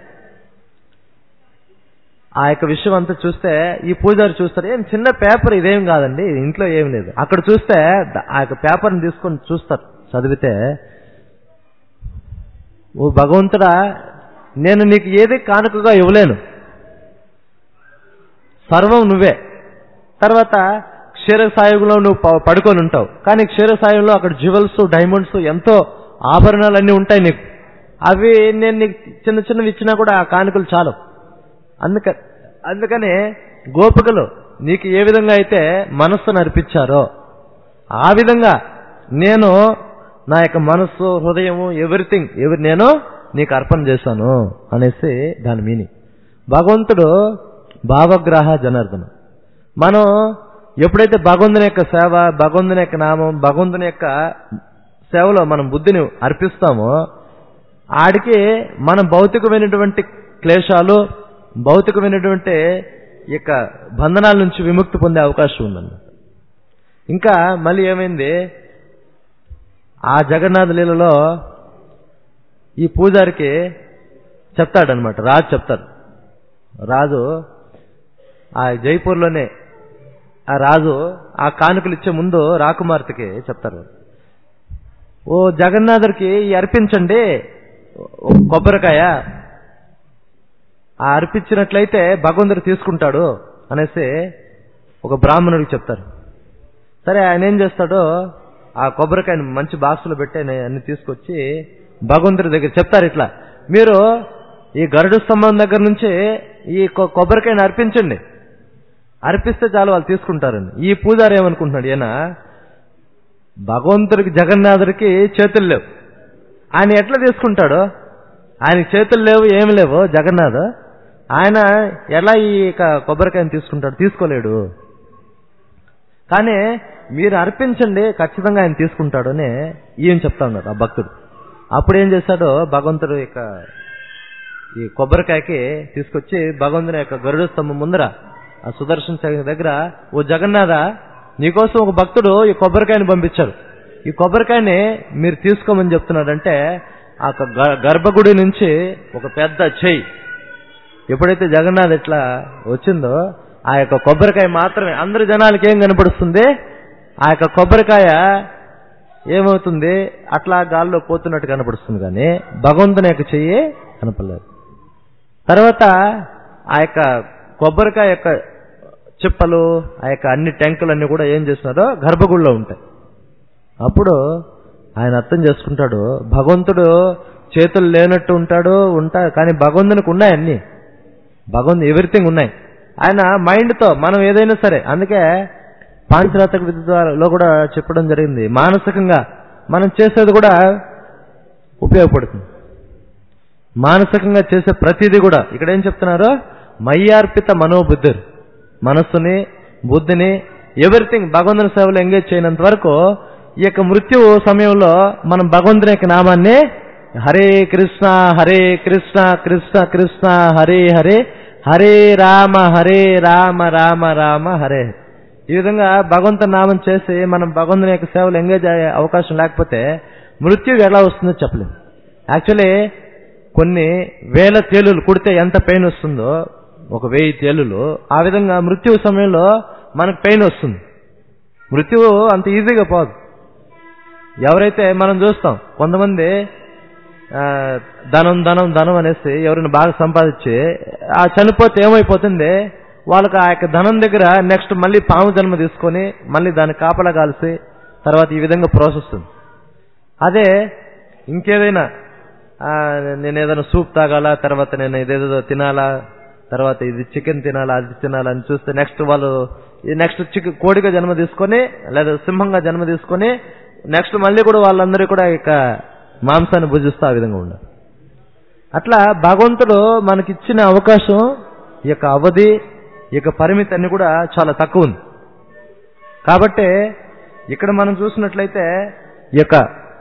ఆ యొక్క విషయం అంతా చూస్తే ఈ పూజారి చూస్తారు ఏం చిన్న పేపర్ ఇదేం కాదండి ఇంట్లో ఏం లేదు అక్కడ చూస్తే ద- ఆ యొక్క పేపర్ని తీసుకొని చూస్తారు చదివితే ఓ భగవంతుడా నేను నీకు ఏది కానుకగా ఇవ్వలేను సర్వం నువ్వే తర్వాత క్షీరసాయుగులో నువ్వు ప- పడుకొని ఉంటావు కానీ క్షీరసాయులో అక్కడ జ్యువెల్స్ డైమండ్స్ ఎంతో ఆభరణాలన్నీ ఉంటాయి నీకు అవి నేను నీకు చిన్న చిన్నవి ఇచ్చినా కూడా ఆ కానుకలు చాలు అందుక అందుకని గోపికలు నీకు ఏ విధంగా అయితే మనస్సును అర్పించారో ఆ విధంగా నేను నా యొక్క మనస్సు హృదయము ఎవ్రీథింగ్ ఎవరి నేను నీకు అర్పణ చేశాను అనేసి దాని మీనింగ్ భగవంతుడు భావగ్రాహ జనార్దన మనం ఎప్పుడైతే భగవంతుని యొక్క సేవ భగవంతుని యొక్క నామం భగవంతుని యొక్క సేవలో మనం బుద్ధిని అర్పిస్తామో ఆడికి మనం భౌతికమైనటువంటి క్లేశాలు భౌతికమైనటువంటి ఈ యొక్క బంధనాల నుంచి విముక్తి పొందే అవకాశం ఉందన్నమాట ఇంకా మళ్ళీ ఏమైంది ఆ జగన్నాథ లీలలో ఈ పూజారికి చెప్తాడనమాట రాజు చెప్తాడు రాజు ఆ జైపూర్లోనే ఆ రాజు ఆ కానుకలు ఇచ్చే ముందు రాకుమార్తెకి చెప్తారు ఓ జగన్నాథుడికి ఈ అర్పించండి ఓ కొబ్బరికాయ ఆ అర్పించినట్లయితే భగవంతుడు తీసుకుంటాడు అనేసి ఒక బ్రాహ్మణుడికి చెప్తారు సరే ఆయన ఏం చేస్తాడో ఆ కొబ్బరికాయని మంచి బాక్సులో పెట్టి ఆయన అన్ని తీసుకొచ్చి భగవంతుడి దగ్గర చెప్తారు ఇట్లా మీరు ఈ గరుడు స్తంభం దగ్గర నుంచి ఈ కొ- కొబ్బరికాయని అర్పించండి అర్పిస్తే చాలు వాళ్ళు తీసుకుంటారని ఈ పూజారి ఏమనుకుంటున్నాడు ఈయన భగవంతుడికి జగన్నాథుడికి చేతులు లేవు ఆయన ఎట్లా తీసుకుంటాడు ఆయనకి చేతులు లేవు ఏమి లేవు జగన్నాథ్ ఆయన ఎలా ఈ క- కొబ్బరికాయని తీసుకుంటాడు తీసుకోలేడు కానీ మీరు అర్పించండి ఖచ్చితంగా ఆయన తీసుకుంటాడు అని ఈయన చెప్తా ఉన్నారు ఆ భక్తుడు అప్పుడు ఏం చేశాడో భగవంతుడు యొక్క ఈ కొబ్బరికాయకి తీసుకొచ్చి భగవంతుని యొక్క గరుడ స్తంభం ముందర ఆ సుదర్శన చక్రం దగ్గర ఓ జగన్నాథ నీకోసం ఒక భక్తుడు ఈ కొబ్బరికాయని పంపించారు ఈ కొబ్బరికాయని మీరు తీసుకోమని చెప్తున్నాడంటే ఆ యొక్క గ- గర్భగుడి నుంచి ఒక పెద్ద చెయ్యి ఎప్పుడైతే జగన్నాథ్ ఇట్లా వచ్చిందో ఆ యొక్క కొబ్బరికాయ మాత్రమే అందరి జనాలకి ఏం కనపడుస్తుంది ఆ యొక్క కొబ్బరికాయ ఏమవుతుంది అట్లా గాల్లో పోతున్నట్టు కనపడుస్తుంది కానీ భగవంతుని యొక్క చెయ్యి కనపడలేదు తర్వాత ఆ యొక్క కొబ్బరికాయ యొక్క చిప్పలు ఆ యొక్క అన్ని ట్యాంకులన్నీ కూడా ఏం చేస్తున్నారో గర్భగుడిలో ఉంటాయి అప్పుడు ఆయన అర్థం చేసుకుంటాడు భగవంతుడు చేతులు లేనట్టు ఉంటాడు ఉంటా కానీ భగవంతునికి ఉన్నాయి అన్ని భగవంతు ఎవ్రీథింగ్ ఉన్నాయి ఆయన మైండ్తో మనం ఏదైనా సరే అందుకే పాంచరాత్రక విద్య ద్వారాలో కూడా చెప్పడం జరిగింది మానసికంగా మనం చేసేది కూడా ఉపయోగపడుతుంది మానసికంగా చేసే ప్రతిదీ కూడా ఇక్కడ ఏం చెప్తున్నారు మయ్యార్పిత మనోబుద్ధులు మనస్సుని బుద్ధిని ఎవ్రీథింగ్ భగవంతుని సేవలో ఎంగేజ్ చేయనంత వరకు ఈ యొక్క మృత్యు సమయంలో మనం భగవంతుని యొక్క నామాన్ని హరే కృష్ణ హరే కృష్ణ కృష్ణ కృష్ణ హరే హరే హరే రామ హరే రామ రామ రామ హరే ఈ విధంగా భగవంతుని నామం చేసి మనం భగవంతుని యొక్క సేవలు ఎంగేజ్ అయ్యే అవకాశం లేకపోతే మృత్యు ఎలా వస్తుందో చెప్పలేము యాక్చువల్లీ కొన్ని వేల తేలులు కుడితే ఎంత పెయిన్ వస్తుందో ఒక వెయ్యి తేలులు ఆ విధంగా మృత్యు సమయంలో మనకు పెయిన్ వస్తుంది మృత్యువు అంత ఈజీగా పోదు ఎవరైతే మనం చూస్తాం కొంతమంది ఆ, ధనం ధనం ధనం అనేసి ఎవరైనా బాగా సంపాదించి ఆ చనిపోతే ఏమైపోతుంది వాళ్ళకి ఆ యొక్క ధనం దగ్గర నెక్స్ట్ మళ్ళీ పాము జన్మ తీసుకొని మళ్ళీ దాన్ని కాపలా కాల్సి తర్వాత ఈ విధంగా ప్రాసెస్ ఉంది అదే ఇంకేదైనా ఆ, నేను ఏదైనా సూప్ తాగాలా తర్వాత నేను ఇదేదో తినాలా తర్వాత ఇది చికెన్ తినాలా అది తినాలా అని చూస్తే నెక్స్ట్ వాళ్ళు నెక్స్ట్ చికెన్ కోడిగా జన్మ తీసుకొని లేదా సింహంగా జన్మ తీసుకొని నెక్స్ట్ మళ్ళీ కూడా వాళ్ళందరూ కూడా ఇక మాంసాన్ని భుజిస్తూ ఆ విధంగా ఉండాలి అట్లా భగవంతుడు మనకిచ్చిన అవకాశం ఈ యొక్క అవధి ఈ యొక్క పరిమితి అన్ని కూడా చాలా తక్కువ ఉంది కాబట్టి ఇక్కడ మనం చూసినట్లయితే ఈ యొక్క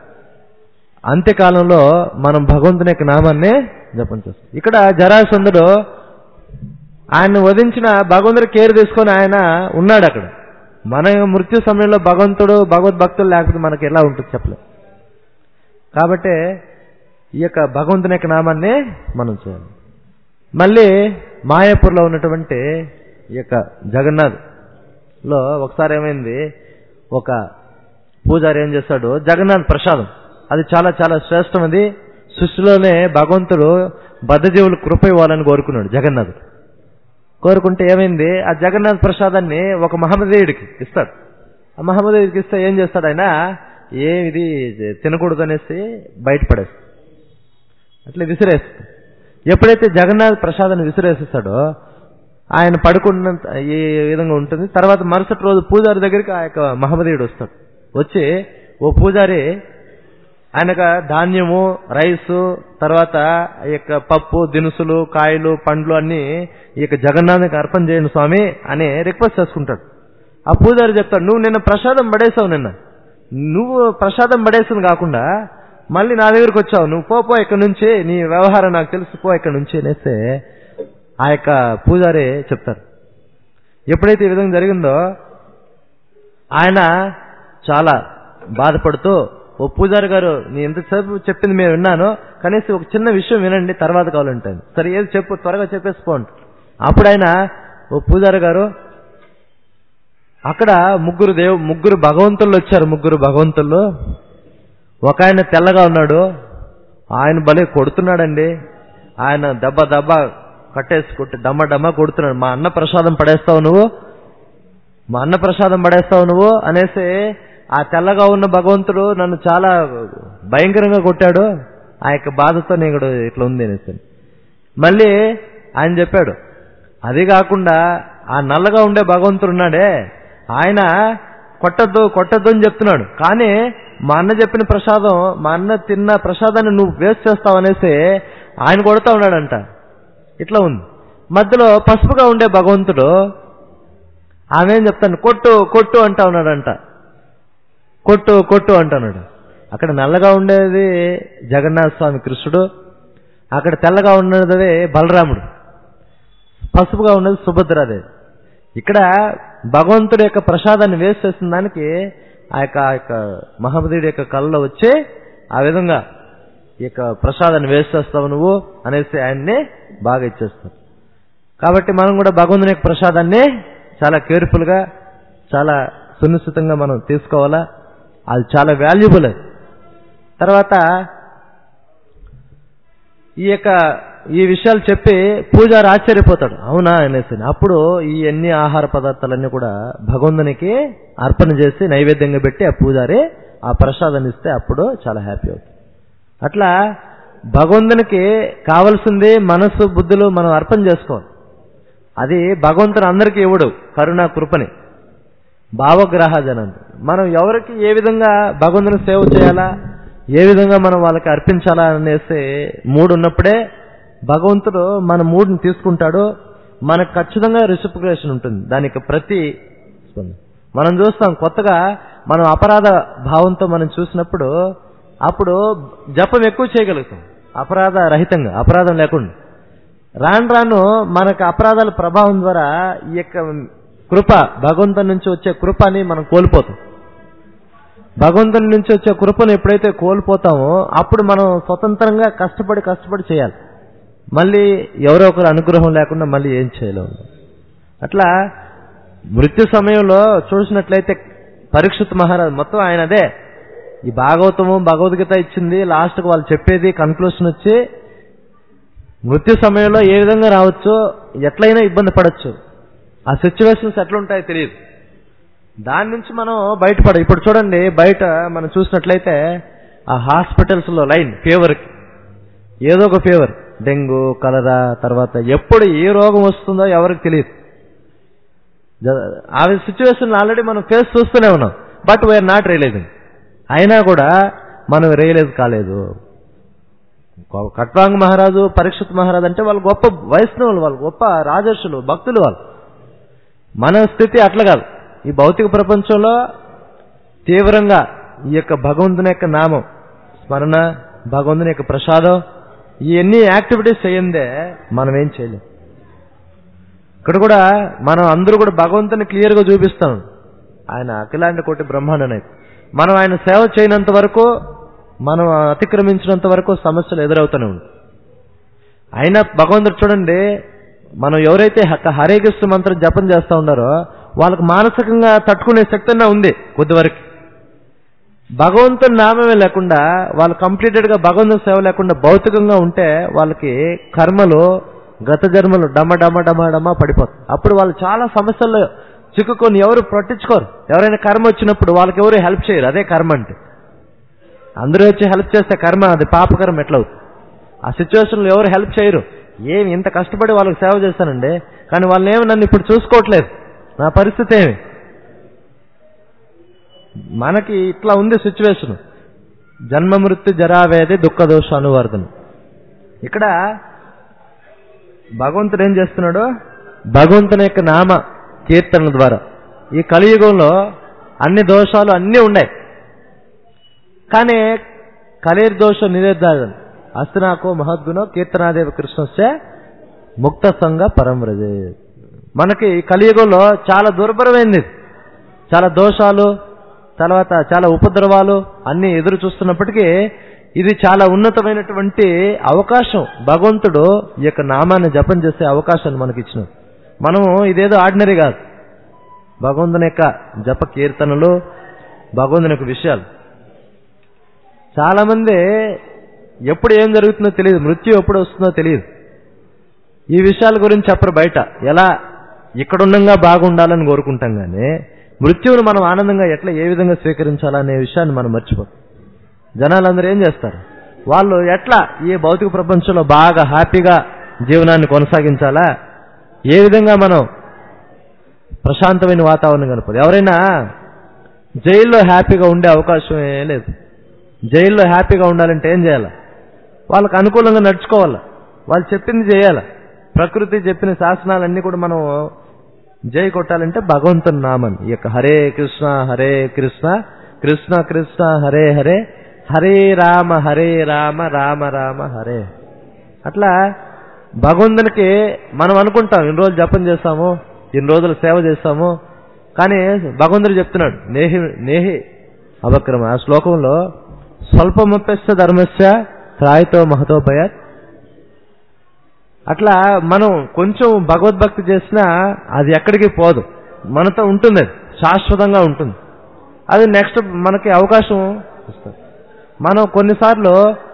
అంత్యకాలంలో మనం భగవంతుని యొక్క నామాన్ని జపం చేస్తాం ఇక్కడ జరాసంధుడు ఆయన వధించిన భగవంతుడి కేర్ తీసుకొని ఆయన ఉన్నాడు అక్కడ మన మృత్యు సమయంలో భగవంతుడు భగవద్భక్తులు లేకపోతే మనకి ఎలా ఉంటుంది చెప్పలేదు కాబట్టి ఈ యొక్క భగవంతుని యొక్క నామాన్ని మనం చేయాలి మళ్ళీ మాయాపూర్లో ఉన్నటువంటి ఈ యొక్క జగన్నాథ్ లో ఒకసారి ఏమైంది ఒక పూజారి ఏం చేస్తాడు జగన్నాథ్ ప్రసాదం అది చాలా చాలా శ్రేష్టమైనది సృష్టిలోనే భగవంతుడు బద్ధజీవులు కృప ఇవ్వాలని కోరుకున్నాడు జగన్నాథుడు కోరుకుంటే ఏమైంది ఆ జగన్నాథ్ ప్రసాదాన్ని ఒక మహమ్మదీయుడికి ఇస్తాడు ఆ మహమ్మదీయుడికి ఇస్తే ఏం చేస్తాడు ఆయన ఏమిది తినకూడదు అనేసి బయటపడేస్తాడు అట్లా విసిరేస్తాడు ఎప్పుడైతే జగన్నాథ్ ప్రసాదాన్ని విసిరేసేస్తాడో ఆయన పడుకున్నంత ఈ విధంగా ఉంటుంది తర్వాత మరుసటి రోజు పూజారి దగ్గరికి ఆ యొక్క మహమ్మదీయుడు వస్తాడు వచ్చి ఓ పూజారి ఆయనక ధాన్యము రైసు తర్వాత ఈ యొక్క పప్పు దినుసులు కాయలు పండ్లు అన్ని ఈ యొక్క జగన్నాథ్కి అర్పణ చేయండి స్వామి అని రిక్వెస్ట్ చేసుకుంటాడు ఆ పూజారి చెప్తాడు నువ్వు నిన్న ప్రసాదం పడేసావు నిన్న నువ్వు ప్రసాదం పడేసింది కాకుండా మళ్ళీ నా దగ్గరికి వచ్చావు నువ్వు పో పో ఇక్కడ నుంచి నీ వ్యవహారం నాకు తెలుసు పో ఇక్కడ నుంచి అనేస్తే ఆ యొక్క పూజారి చెప్తారు ఎప్పుడైతే ఈ విధంగా జరిగిందో ఆయన చాలా బాధపడుతూ ఓ పూజారి గారు నీ ఎంతసేపు చెప్పింది మేము విన్నాను కనీసం ఒక చిన్న విషయం వినండి తర్వాత కావాలంటాను సరే ఏది చెప్పు త్వరగా చెప్పేసిపోండి అప్పుడు ఆయన ఓ పూజారి గారు అక్కడ ముగ్గురు దేవు ముగ్గురు భగవంతులు వచ్చారు ముగ్గురు భగవంతులు ఒక ఆయన తెల్లగా ఉన్నాడు ఆయన భలే కొడుతున్నాడండి ఆయన దెబ్బ దెబ్బ కట్టేసి కొట్టి డమ్మ డమ్మ కొడుతున్నాడు మా అన్న ప్రసాదం పడేస్తావు నువ్వు మా అన్న ప్రసాదం పడేస్తావు నువ్వు అనేసి ఆ తెల్లగా ఉన్న భగవంతుడు నన్ను చాలా భయంకరంగా కొట్టాడు ఆ యొక్క బాధతో నేను ఇక్కడ ఇట్లా ఉంది అనేసి మళ్ళీ ఆయన చెప్పాడు అది కాకుండా ఆ నల్లగా ఉండే భగవంతుడు ఉన్నాడే ఆయన కొట్టద్దు కొట్టద్దు అని చెప్తున్నాడు కానీ మా అన్న చెప్పిన ప్రసాదం మా అన్న తిన్న ప్రసాదాన్ని నువ్వు వేస్ట్ చేస్తావు అనేసి ఆయన కొడతా ఉన్నాడంట ఇట్లా ఉంది మధ్యలో పసుపుగా ఉండే భగవంతుడు ఆమె ఏం చెప్తాను కొట్టు కొట్టు అంటా ఉన్నాడంట కొట్టు కొట్టు అంటున్నాడు అక్కడ నల్లగా ఉండేది జగన్నాథ స్వామి కృష్ణుడు అక్కడ తెల్లగా ఉన్నది బలరాముడు పసుపుగా ఉన్నది సుభద్రాదేవి ఇక్కడ భగవంతుడి యొక్క ప్రసాదాన్ని వేస్ట్ చేసిన దానికి ఆ యొక్క ఆ యొక్క మహమ్మదీయుడి యొక్క కళ్ళలో వచ్చి ఆ విధంగా ఈ యొక్క ప్రసాదాన్ని వేస్ట్ చేస్తావు నువ్వు అనేసి ఆయన్ని బాగా ఇచ్చేస్తావు కాబట్టి మనం కూడా భగవంతుని యొక్క ప్రసాదాన్ని చాలా కేర్ఫుల్ గా చాలా సునిశ్చితంగా మనం తీసుకోవాలా అది చాలా వాల్యుబుల్ అది తర్వాత ఈ యొక్క ఈ విషయాలు చెప్పి పూజారి ఆశ్చర్యపోతాడు అవునా అనేసి అప్పుడు ఈ అన్ని ఆహార పదార్థాలన్నీ కూడా భగవంతునికి అర్పణ చేసి నైవేద్యంగా పెట్టి ఆ పూజారి ఆ ప్రసాదాన్ని ఇస్తే అప్పుడు చాలా హ్యాపీ అవుతుంది అట్లా భగవంతునికి కావలసింది మనస్సు బుద్ధులు మనం అర్పణ చేసుకోవాలి అది భగవంతుని అందరికీ ఇవ్వడు కరుణ కృపని భావగ్రహ జనంతి మనం ఎవరికి ఏ విధంగా భగవంతుని సేవ చేయాలా ఏ విధంగా మనం వాళ్ళకి అర్పించాలా అనేసి మూడు ఉన్నప్పుడే భగవంతుడు మన మూడుని తీసుకుంటాడు మనకు ఖచ్చితంగా రిసిప్రికేషన్ ఉంటుంది దానికి ప్రతి స్పందన. మనం చూస్తాం కొత్తగా మనం అపరాధ భావంతో మనం చూసినప్పుడు అప్పుడు జపం ఎక్కువ చేయగలుగుతాం అపరాధ రహితంగా అపరాధం లేకుండా రాను రాను మనకు అపరాధాల ప్రభావం ద్వారా ఈ యొక్క కృప భగవంతుని నుంచి వచ్చే కృపని మనం కోల్పోతాం భగవంతుని నుంచి వచ్చే కృపను ఎప్పుడైతే కోల్పోతామో అప్పుడు మనం స్వతంత్రంగా కష్టపడి కష్టపడి చేయాలి మళ్ళీ ఎవరో ఒకరు అనుగ్రహం లేకుండా మళ్ళీ ఏం చేయలేము అట్లా మృత్యు సమయంలో చూసినట్లయితే పరీక్షిత్ మహారాజ్ మొత్తం ఆయన అదే ఈ భాగవతము భగవద్గీత ఇచ్చింది లాస్ట్కి వాళ్ళు చెప్పేది కన్క్లూషన్ వచ్చి మృత్యు సమయంలో ఏ విధంగా రావచ్చో ఎట్లయినా ఇబ్బంది పడచ్చు ఆ సిచ్యువేషన్స్ ఎట్లుంటాయో తెలియదు దాని నుంచి మనం బయటపడ ఇప్పుడు చూడండి బయట మనం చూసినట్లయితే ఆ హాస్పిటల్స్ లో లైన్ ఫీవర్కి ఏదో ఒక ఫీవర్ డెంగ్యూ కలరా తర్వాత ఎప్పుడు ఏ రోగం వస్తుందో ఎవరికి తెలియదు జ- ఆ సిచ్యువేషన్ ఆల్రెడీ మనం ఫేస్ చూస్తూనే ఉన్నాం బట్ వీఆర్ నాట్ రియలైజింగ్ అయినా కూడా మనం రియలైజ్ కాలేదు కట్వాంగ్ మహారాజు పరీక్షిత్ మహారాజు అంటే వాళ్ళు గొప్ప వైష్ణవులు వాళ్ళు గొప్ప రాజర్షులు భక్తులు వాళ్ళు మన స్థితి అట్లా కాదు ఈ భౌతిక ప్రపంచంలో తీవ్రంగా ఈ యొక్క భగవంతుని యొక్క నామం స్మరణ భగవంతుని యొక్క ప్రసాదం ఇవన్నీ యాక్టివిటీస్ చేయందే మనం ఏం చేయలేం ఇక్కడ కూడా మనం అందరూ కూడా భగవంతుని క్లియర్ గా చూపిస్తాం ఆయన అఖిలాండ కోటి బ్రహ్మాండ నాయకుడు మనం ఆయన సేవ చేయనంత వరకు మనం అతిక్రమించినంత వరకు సమస్యలు ఎదురవుతూనే ఉంటాయి అయినా భగవంతుడు చూడండి మనం ఎవరైతే హ- హరే కృష్ణ మంత్రం జపం చేస్తా ఉన్నారో వాళ్ళకి మానసికంగా తట్టుకునే శక్తి అన్నా ఉంది కొద్దివరకు భగవంతుని నామమే లేకుండా వాళ్ళు కంప్లీటెడ్ గా భగవంతుని సేవ లేకుండా భౌతికంగా ఉంటే వాళ్ళకి కర్మలు గత జన్మలు డమ డమ డమ డమ పడిపోతాయి అప్పుడు వాళ్ళు చాలా సమస్యల్లో చిక్కుకొని ఎవరు పట్టించుకోరు ఎవరైనా కర్మ వచ్చినప్పుడు వాళ్ళకి ఎవరు హెల్ప్ చేయరు అదే కర్మ అంటే అందరూ వచ్చి హెల్ప్ చేస్తే కర్మ అది పాపకర్మ ఎట్లా అవుతుంది ఆ సిచ్యువేషన్లో ఎవరు హెల్ప్ చేయరు ఏమి ఇంత కష్టపడి వాళ్ళకి సేవ చేస్తానండి కానీ వాళ్ళని ఏమి నన్ను ఇప్పుడు చూసుకోవట్లేదు నా పరిస్థితి ఏమి మనకి ఇట్లా ఉంది సిచ్యువేషన్ జన్మ మృత్యు జరావేది దుఃఖ దోష అనువర్ధన ఇక్కడ భగవంతుడు ఏం చేస్తున్నాడు భగవంతుని యొక్క నామ కీర్తన ద్వారా ఈ కలియుగంలో అన్ని దోషాలు అన్నీ ఉన్నాయి కానీ కలిర్ దోష నివేదాలు అస్తినాకో మహద్గుణో కీర్తనాదేవ కృష్ణస్య ముక్త సంఘ పరంవ్రజే మనకి ఈ కలియుగంలో చాలా దుర్భరమైంది ఇది. చాలా దోషాలు తర్వాత చాలా ఉపద్రవాలు అన్ని ఎదురు చూస్తున్నప్పటికీ ఇది చాలా ఉన్నతమైనటువంటి అవకాశం భగవంతుడు ఈ యొక్క నామాన్ని జపం చేసే అవకాశాన్ని మనకి ఇచ్చినాడు మనము ఇదేదో ఆర్డినరీ కాదు భగవంతుని యొక్క జప కీర్తనలు భగవంతుని యొక్క విషయాలు చాలా మంది ఎప్పుడు ఏం జరుగుతుందో తెలియదు మృత్యు ఎప్పుడు వస్తుందో తెలియదు ఈ విషయాల గురించి చెప్పరు బయట ఎలా ఇక్కడుండంగా బాగుండాలని కోరుకుంటాం కానీ మృత్యువును మనం ఆనందంగా ఎట్లా ఏ విధంగా స్వీకరించాలనే విషయాన్ని మనం మర్చిపోతాం జనాలందరూ ఏం చేస్తారు వాళ్ళు ఎట్లా ఈ భౌతిక ప్రపంచంలో బాగా హ్యాపీగా జీవనాన్ని కొనసాగించాలా ఏ విధంగా మనం ప్రశాంతమైన వాతావరణం కనపదు ఎవరైనా జైల్లో హ్యాపీగా ఉండే అవకాశమే లేదు జైల్లో హ్యాపీగా ఉండాలంటే ఏం చేయాలి వాళ్ళకి అనుకూలంగా నడుచుకోవాలి వాళ్ళు చెప్పింది చేయాలి ప్రకృతి చెప్పిన శాసనాలన్నీ కూడా మనం జై కొట్టాలంటే భగవంతుని నామం ఈ యొక్క హరే కృష్ణ హరే కృష్ణ కృష్ణ కృష్ణ హరే హరే హరే రామ హరే రామ రామ రామ హరే అట్లా భగవంతునికి మనం అనుకుంటాం ఇన్ని రోజులు జపం చేస్తాము ఇన్ని రోజులు సేవ చేస్తాము కానీ భగవంతుడు చెప్తున్నాడు నేహి నేహి అపక్రమ ఆ శ్లోకంలో స్వల్పముప్యస్య ధర్మస్య త్రాయితో మహతోపయాత్ అట్లా మనం కొంచెం భగవద్భక్తి చేసినా అది ఎక్కడికి పోదు మనతో ఉంటుంది అది శాశ్వతంగా ఉంటుంది అది నెక్స్ట్ మనకి అవకాశం ఇస్తుంది మనం కొన్నిసార్లు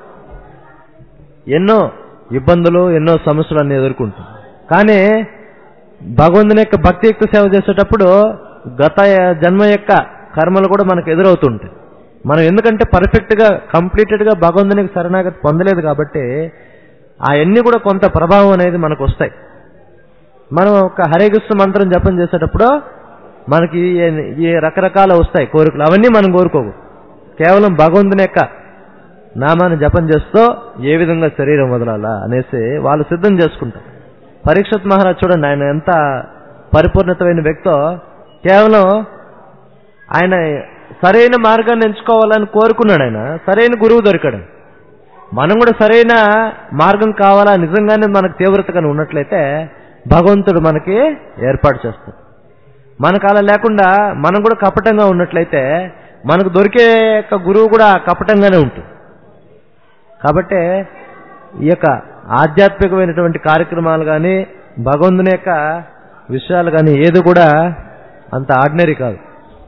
ఎన్నో ఇబ్బందులు ఎన్నో సమస్యలు అన్ని ఎదుర్కొంటాం కానీ భగవంతుని యొక్క భక్తియుక్త సేవ చేసేటప్పుడు గత జన్మ యొక్క కర్మలు కూడా మనకు ఎదురవుతుంటాయి మనం ఎందుకంటే పర్ఫెక్ట్ గా కంప్లీటెడ్ గా భగవంతునికి శరణాగతి పొందలేదు కాబట్టి అవన్నీ కూడా కొంత ప్రభావం అనేది మనకు వస్తాయి మనం ఒక హరే కృష్ణ మంత్రం జపం చేసేటప్పుడు మనకి ఈ- ఈ రకరకాల వస్తాయి కోరికలు అవన్నీ మనం కోరుకోవు కేవలం భగవంతుని యొక్క నామాన్ని జపం చేస్తూ ఏ విధంగా శరీరం వదలాలా అనేసి వాళ్ళు సిద్ధం చేసుకుంటారు పరీక్షత్ మహారాజ్ చూడండి ఆయన ఎంత పరిపూర్ణతమైన వ్యక్తో కేవలం ఆయన సరైన మార్గాన్ని ఎంచుకోవాలని కోరుకున్నాడు ఆయన సరైన గురువు దొరికాడు మనం కూడా సరైన మార్గం కావాలా నిజంగానే మనకు తీవ్రతగానే ఉన్నట్లయితే భగవంతుడు మనకి ఏర్పాటు చేస్తాడు మనకు అలా లేకుండా మనం కూడా కపటంగా ఉన్నట్లయితే మనకు దొరికే యొక్క గురువు కూడా కపటంగానే ఉంటుంది కాబట్టి ఈ యొక్క ఆధ్యాత్మికమైనటువంటి కార్యక్రమాలు కానీ భగవంతుని యొక్క విషయాలు కానీ ఏది కూడా అంత ఆర్డినరీ కాదు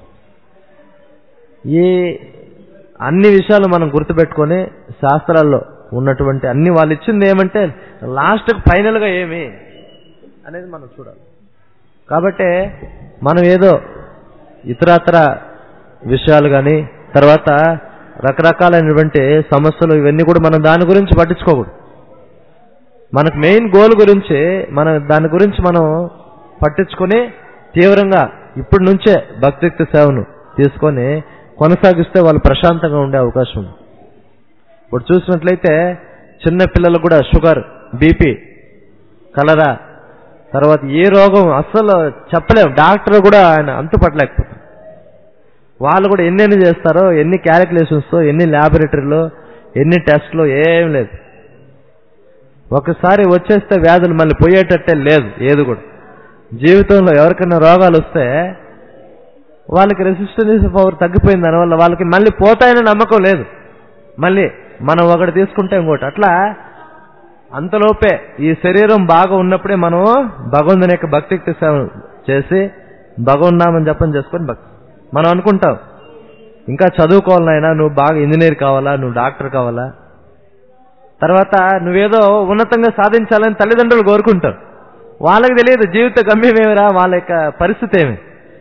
ఈ అన్ని విషయాలు మనం గుర్తుపెట్టుకొని శాస్త్రాల్లో ఉన్నటువంటి అన్ని వాళ్ళు ఇచ్చింది ఏమంటే లాస్ట్కి ఫైనల్గా ఏమి అనేది మనం చూడాలి కాబట్టి మనం ఏదో ఇతరత్ర విషయాలు కానీ తర్వాత రకరకాలైనటువంటి సమస్యలు ఇవన్నీ కూడా మనం దాని గురించి పట్టించుకోకూడదు మనకు మెయిన్ గోల్ గురించి మన దాని గురించి మనం పట్టించుకొని తీవ్రంగా ఇప్పటి నుంచే భక్తియుక్త సేవను తీసుకొని కొనసాగిస్తే వాళ్ళు ప్రశాంతంగా ఉండే అవకాశం ఉంది ఇప్పుడు చూసినట్లయితే చిన్న పిల్లలకు కూడా షుగర్ బీపీ కలరా తర్వాత ఏ రోగం అస్సలు చెప్పలేము డాక్టర్ కూడా ఆయన అంతుపట్టలేకపోతారు వాళ్ళు కూడా ఎన్నెన్ని చేస్తారో ఎన్ని క్యాలిక్యులేషన్స్ ఎన్ని ల్యాబొరేటరీలో ఎన్ని టెస్ట్లు ఏం లేదు ఒకసారి వచ్చేస్తే వ్యాధులు మళ్ళీ పోయేటట్టే లేదు ఏది కూడా జీవితంలో ఎవరికైనా రోగాలు వస్తే వాళ్ళకి రెసిస్టెన్స్ పవర్ తగ్గిపోయింది దానివల్ల వాళ్ళకి మళ్ళీ పోతాయనే నమ్మకం లేదు మళ్ళీ మనం ఒకటి తీసుకుంటే ఇంకోటి అట్లా అంతలోపే ఈ శరీరం బాగా ఉన్నప్పుడే మనం భగవంతుని యొక్క భక్తికి సేవ చేసి భగవన్నామని జపం చేసుకొని భక్తి మనం అనుకుంటాం ఇంకా చదువుకోవాలనైనా నువ్వు బాగా ఇంజనీర్ కావాలా నువ్వు డాక్టర్ కావాలా తర్వాత నువ్వేదో ఉన్నతంగా సాధించాలని తల్లిదండ్రులు కోరుకుంటారు వాళ్ళకి తెలియదు జీవిత గమ్యం ఏమిరా వాళ్ళ యొక్క పరిస్థితి ఏమి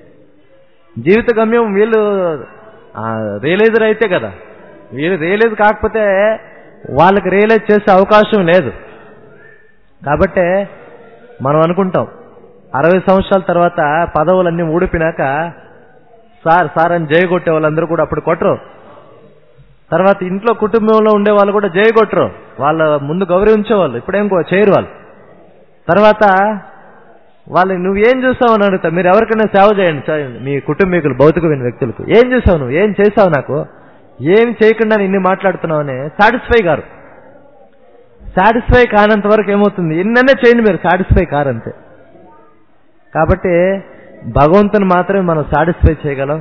జీవిత గమ్యం వీళ్ళు రియలైజర్ అయితే కదా వీళ్ళు రియలైజ్ కాకపోతే వాళ్ళకి రియలైజ్ చేసే అవకాశం లేదు కాబట్టి మనం అనుకుంటాం అరవై సంవత్సరాల తర్వాత పదవులన్నీ ఊడిపినాక సార్ సార్ అని జయ కొట్టే వాళ్ళందరూ కూడా అప్పుడు కొట్టరు తర్వాత ఇంట్లో కుటుంబంలో ఉండే వాళ్ళు కూడా జయ కొట్టరు వాళ్ళ ముందు గౌరవించేవాళ్ళు ఇప్పుడేం కో- చేయరు వాళ్ళు తర్వాత వాళ్ళు నువ్వేం చూసావు అని అడుగుతా మీరు ఎవరికైనా సేవ చేయండి చేయండి. మీ కుటుంబీకులు భౌతికమైన వ్యక్తులకు ఏం చూసావు నువ్వు ఏం చేసావు నాకు ఏం చేయకుండా ఇన్ని మాట్లాడుతున్నావు అని సాటిస్ఫై గారు సాటిస్ఫై కానంత వరకు ఏమవుతుంది ఎన్నైనా చేయండి మీరు సాటిస్ఫై కారంతే కాబట్టి భగవంతుని మాత్రమే మనం సాటిస్ఫై చేయగలం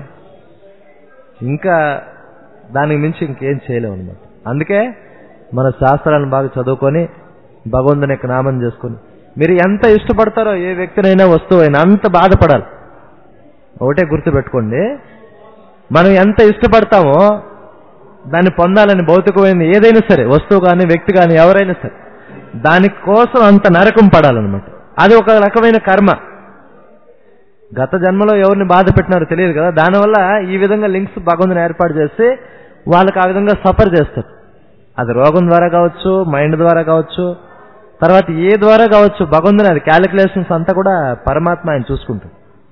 ఇంకా దానికి మించి ఇంకేం చేయలేం అనమాట అందుకే మన శాస్త్రాలను బాగా చదువుకొని భగవంతుని యొక్క నామం చేసుకొని మీరు ఎంత ఇష్టపడతారో ఏ వ్యక్తినైనా వస్తువు అయినా అంత బాధపడాలి ఒకటే గుర్తుపెట్టుకోండి మనం ఎంత ఇష్టపడతామో దాన్ని పొందాలని భౌతికమైన ఏదైనా సరే వస్తువు కానీ వ్యక్తి కానీ ఎవరైనా సరే దానికోసం అంత నరకం పడాలన్నమాట అది ఒక రకమైన కర్మ గత జన్మలో ఎవరిని బాధ పెట్టినారో తెలియదు కదా దానివల్ల ఈ విధంగా లింక్స్ భగవంతుని ఏర్పాటు చేసి వాళ్ళకి ఆ విధంగా సఫర్ చేస్తారు అది రోగం ద్వారా కావచ్చు మైండ్ ద్వారా కావచ్చు తర్వాత ఏ ద్వారా కావచ్చు భగవంతుని అది క్యాలిక్యులేషన్స్ అంతా కూడా పరమాత్మ ఆయన చూసుకుంటాడు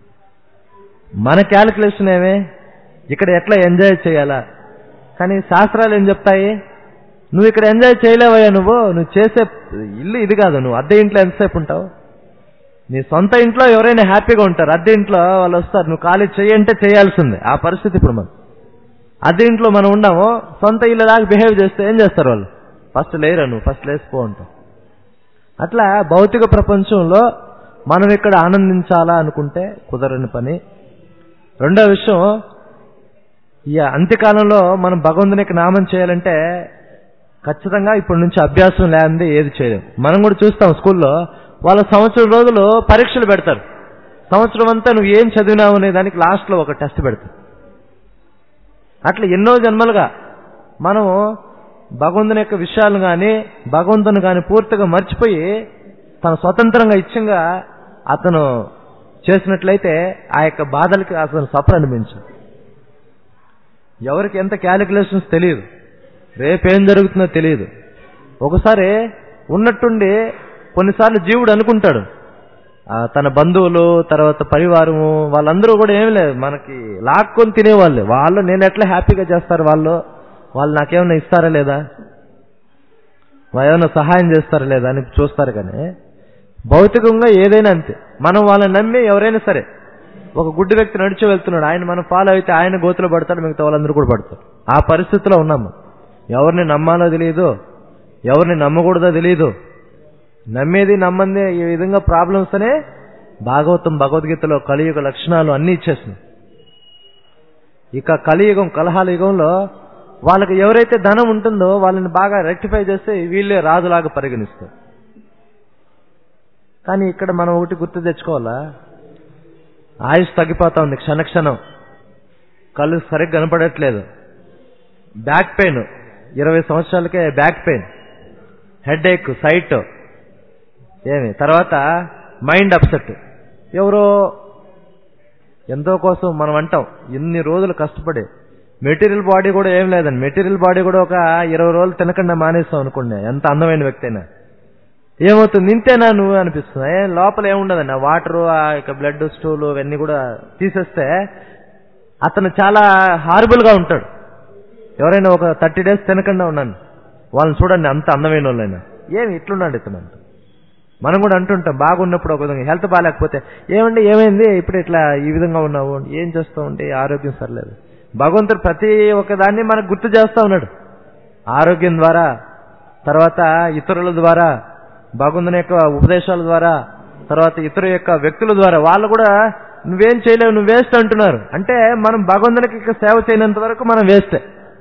మన క్యాలిక్యులేషన్ ఏమే ఇక్కడ ఎట్లా ఎంజాయ్ చేయాలా కానీ శాస్త్రాలు ఏం చెప్తాయి నువ్వు ఇక్కడ ఎంజాయ్ చేయలేవయ్యా నువ్వు నువ్వు చేసే ఇల్లు ఇది కాదు నువ్వు అద్దె ఇంట్లో ఎంతసేపు ఉంటావు నీ సొంత ఇంట్లో ఎవరైనా హ్యాపీగా ఉంటారు అద్దె ఇంట్లో వాళ్ళు వస్తారు నువ్వు ఖాళీ చెయ్యంటే చేయాల్సిందే ఆ పరిస్థితి ఇప్పుడు మనం అద్దె ఇంట్లో మనం ఉన్నాము సొంత ఇల్లు దాకా బిహేవ్ చేస్తే ఏం చేస్తారు వాళ్ళు ఫస్ట్ లేరా నువ్వు ఫస్ట్ లేసిపో అంటావు అట్లా భౌతిక ప్రపంచంలో మనం ఇక్కడ ఆనందించాలా అనుకుంటే కుదరని పని రెండో విషయం ఈ అంత్యకాలంలో మనం భగవంతునికి నామం చేయాలంటే ఖచ్చితంగా ఇప్పటి నుంచి అభ్యాసం లేనిది ఏది చేయలేం మనం కూడా చూస్తాం స్కూల్లో వాళ్ళ సంవత్సరం రోజులు పరీక్షలు పెడతారు సంవత్సరం అంతా నువ్వు ఏం చదివినావు అనే దానికి లాస్ట్లో ఒక టెస్ట్ పెడతారు అట్లా ఎన్నో జన్మలుగా మనం భగవంతుని యొక్క విషయాలు కానీ భగవంతుని కానీ పూర్తిగా మర్చిపోయి తన స్వతంత్రంగా ఇచ్చంగా అతను చేసినట్లయితే ఆ యొక్క బాధలకి అతను సఫర్ అనిపించు ఎవరికి ఎంత క్యాలిక్యులేషన్స్ తెలియదు రేపేం జరుగుతుందో తెలియదు ఒకసారి ఉన్నట్టుండి కొన్నిసార్లు జీవుడు అనుకుంటాడు ఆ, తన బంధువులు తర్వాత పరివారము వాళ్ళందరూ కూడా ఏం లేదు మనకి లాక్కొని తినేవాళ్ళు వాళ్ళు నేను ఎట్లా హ్యాపీగా చేస్తారు వాళ్ళు వాళ్ళు నాకేమైనా ఇస్తారా లేదా వాళ్ళు ఏమైనా సహాయం చేస్తారా లేదా అని చూస్తారు కానీ భౌతికంగా ఏదైనా అంతే మనం వాళ్ళని నమ్మి ఎవరైనా సరే ఒక గుడ్డి వ్యక్తి నడిచి వెళ్తున్నాడు ఆయన మనం ఫాలో అయితే ఆయన గోతులో పడతాడు మిగతా వాళ్ళందరూ కూడా పడతారు ఆ పరిస్థితిలో ఉన్నాము ఎవరిని నమ్మాలో తెలియదు ఎవరిని నమ్మకూడదో తెలియదు నమ్మేది నమ్మంది ఈ విధంగా ప్రాబ్లమ్స్ అనే భాగవతం భగవద్గీతలో కలియుగ లక్షణాలు అన్ని ఇచ్చేసింది ఇక కలియుగం కలహాల యుగంలో వాళ్ళకి ఎవరైతే ధనం ఉంటుందో వాళ్ళని బాగా రెక్టిఫై చేస్తే వీళ్ళే రాజులాగా పరిగణిస్తారు కానీ ఇక్కడ మనం ఒకటి గుర్తు తెచ్చుకోవాలా ఆయుష్ తగ్గిపోతా ఉంది క్షణక్షణం కళ్ళు సరిగ్గా కనపడట్లేదు బ్యాక్ పెయిన్ ఇరవై సంవత్సరాలకే బ్యాక్ పెయిన్ హెడ్ ఏక్ సైట్ ఏమి తర్వాత మైండ్ అప్సెట్ ఎవరో ఎంతో కోసం మనం అంటాం ఇన్ని రోజులు కష్టపడి మెటీరియల్ బాడీ కూడా ఏం లేదండి మెటీరియల్ బాడీ కూడా ఒక ఇరవై రోజులు తినకుండా మానేస్తాం అనుకోండి ఎంత అందమైన వ్యక్తి అయినా ఏమవుతుంది ఇంతేనా నువ్వు అనిపిస్తుంది ఏ లోపల ఏముండదండి ఆ వాటర్ ఆ యొక్క బ్లడ్ స్టూలు ఇవన్నీ కూడా తీసేస్తే అతను చాలా హారబుల్ గా ఉంటాడు ఎవరైనా ఒక థర్టీ డేస్ తినకుండా ఉన్నాను వాళ్ళని చూడండి అంత అందమైన వాళ్ళైనా ఏమి ఇట్లున్నాడు ఇతను అంట మనం కూడా అంటుంటాం బాగున్నప్పుడు ఒక విధంగా హెల్త్ బాగాలేకపోతే ఏమండి ఏమైంది ఇప్పుడు ఇట్లా ఈ విధంగా ఉన్నావు ఏం చేస్తావు అంటే ఆరోగ్యం సరిలేదు భగవంతుడు ప్రతి ఒక్క దాన్ని మనకు గుర్తు చేస్తా ఉన్నాడు ఆరోగ్యం ద్వారా తర్వాత ఇతరుల ద్వారా భగవంతుని యొక్క ఉపదేశాల ద్వారా తర్వాత ఇతర యొక్క వ్యక్తుల ద్వారా వాళ్ళు కూడా నువ్వేం చేయలేవు నువ్వు వేస్ట్ అంటున్నారు అంటే మనం భగవంతునికి ఇక సేవ చేయనంత వరకు మనం వేస్తే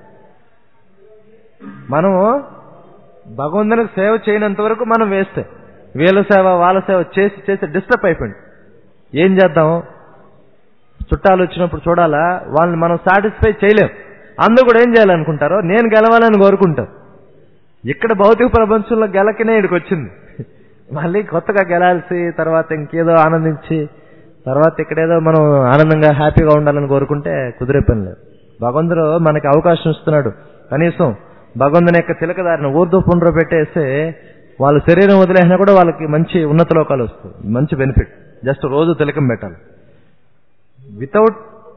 మనము భగవంతునికి సేవ చేయనంత వరకు మనం వేస్తే వీళ్ళ సేవ వాళ్ళ సేవ చేసి చేసి డిస్టర్బ్ అయిపోయింది ఏం చేద్దాం చుట్టాలు వచ్చినప్పుడు చూడాలా వాళ్ళని మనం సాటిస్ఫై చేయలేం అందరూ కూడా ఏం చేయాలనుకుంటారో నేను గెలవాలని కోరుకుంటారు ఇక్కడ భౌతిక ప్రపంచంలో గెలకనే ఇక్కడికి వచ్చింది మళ్ళీ కొత్తగా గెలాల్సి తర్వాత ఇంకేదో ఆనందించి తర్వాత ఇక్కడేదో మనం ఆనందంగా హ్యాపీగా ఉండాలని కోరుకుంటే కుదిరే పని లేదు భగవంతుడు మనకి అవకాశం ఇస్తున్నాడు కనీసం భగవంతుని యొక్క తిలకదారిని ఊర్ధు పుండ్ర పెట్టేస్తే వాళ్ళ శరీరం వదిలేసినా కూడా వాళ్ళకి మంచి ఉన్నత లోకాలు వస్తాయి మంచి బెనిఫిట్ జస్ట్ రోజు తిలకం పెట్టాలి వితౌట్